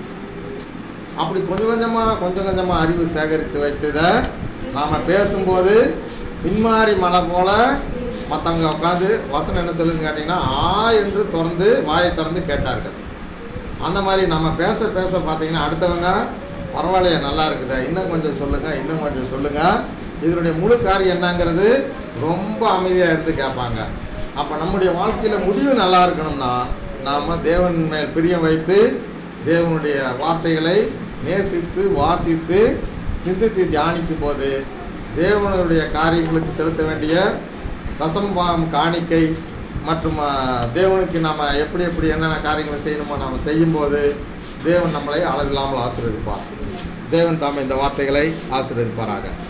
அப்படி கொஞ்சம் கொஞ்சமாக கொஞ்சம் கொஞ்சமாக அறிவு சேகரித்து வைத்ததை நாம் பேசும்போது பின்மாரி மலை போல மற்றவங்க உட்காந்து வசனம் என்ன சொல்லுன்னு கேட்டிங்கன்னா ஆ என்று திறந்து வாயை திறந்து கேட்டார்கள் அந்த மாதிரி நம்ம பேச பேச பார்த்தீங்கன்னா அடுத்தவங்க பரவாயில்லையே நல்லா இருக்குதா இன்னும் கொஞ்சம் சொல்லுங்கள் இன்னும் கொஞ்சம் சொல்லுங்கள் இதனுடைய முழு காரியம் என்னங்கிறது ரொம்ப அமைதியாக இருந்து கேட்பாங்க அப்போ நம்முடைய வாழ்க்கையில் முடிவு நல்லா இருக்கணும்னா நாம் தேவன் மேல் பிரியம் வைத்து தேவனுடைய வார்த்தைகளை நேசித்து வாசித்து சிந்தித்து தியானிக்கும் போது தேவனுடைய காரியங்களுக்கு செலுத்த வேண்டிய தசம்பாம் காணிக்கை மற்றும் ஆ, தேவனுக்கு நாம் எப்படி எப்படி என்னென்ன காரியங்களை செய்யணுமோ நாம் செய்யும்போது தேவன் நம்மளை அளவில்லாமல் ஆசீர்வதிப்பார் தேவன் தாமே இந்த வார்த்தைகளை ஆசீர்வதிப்பாராக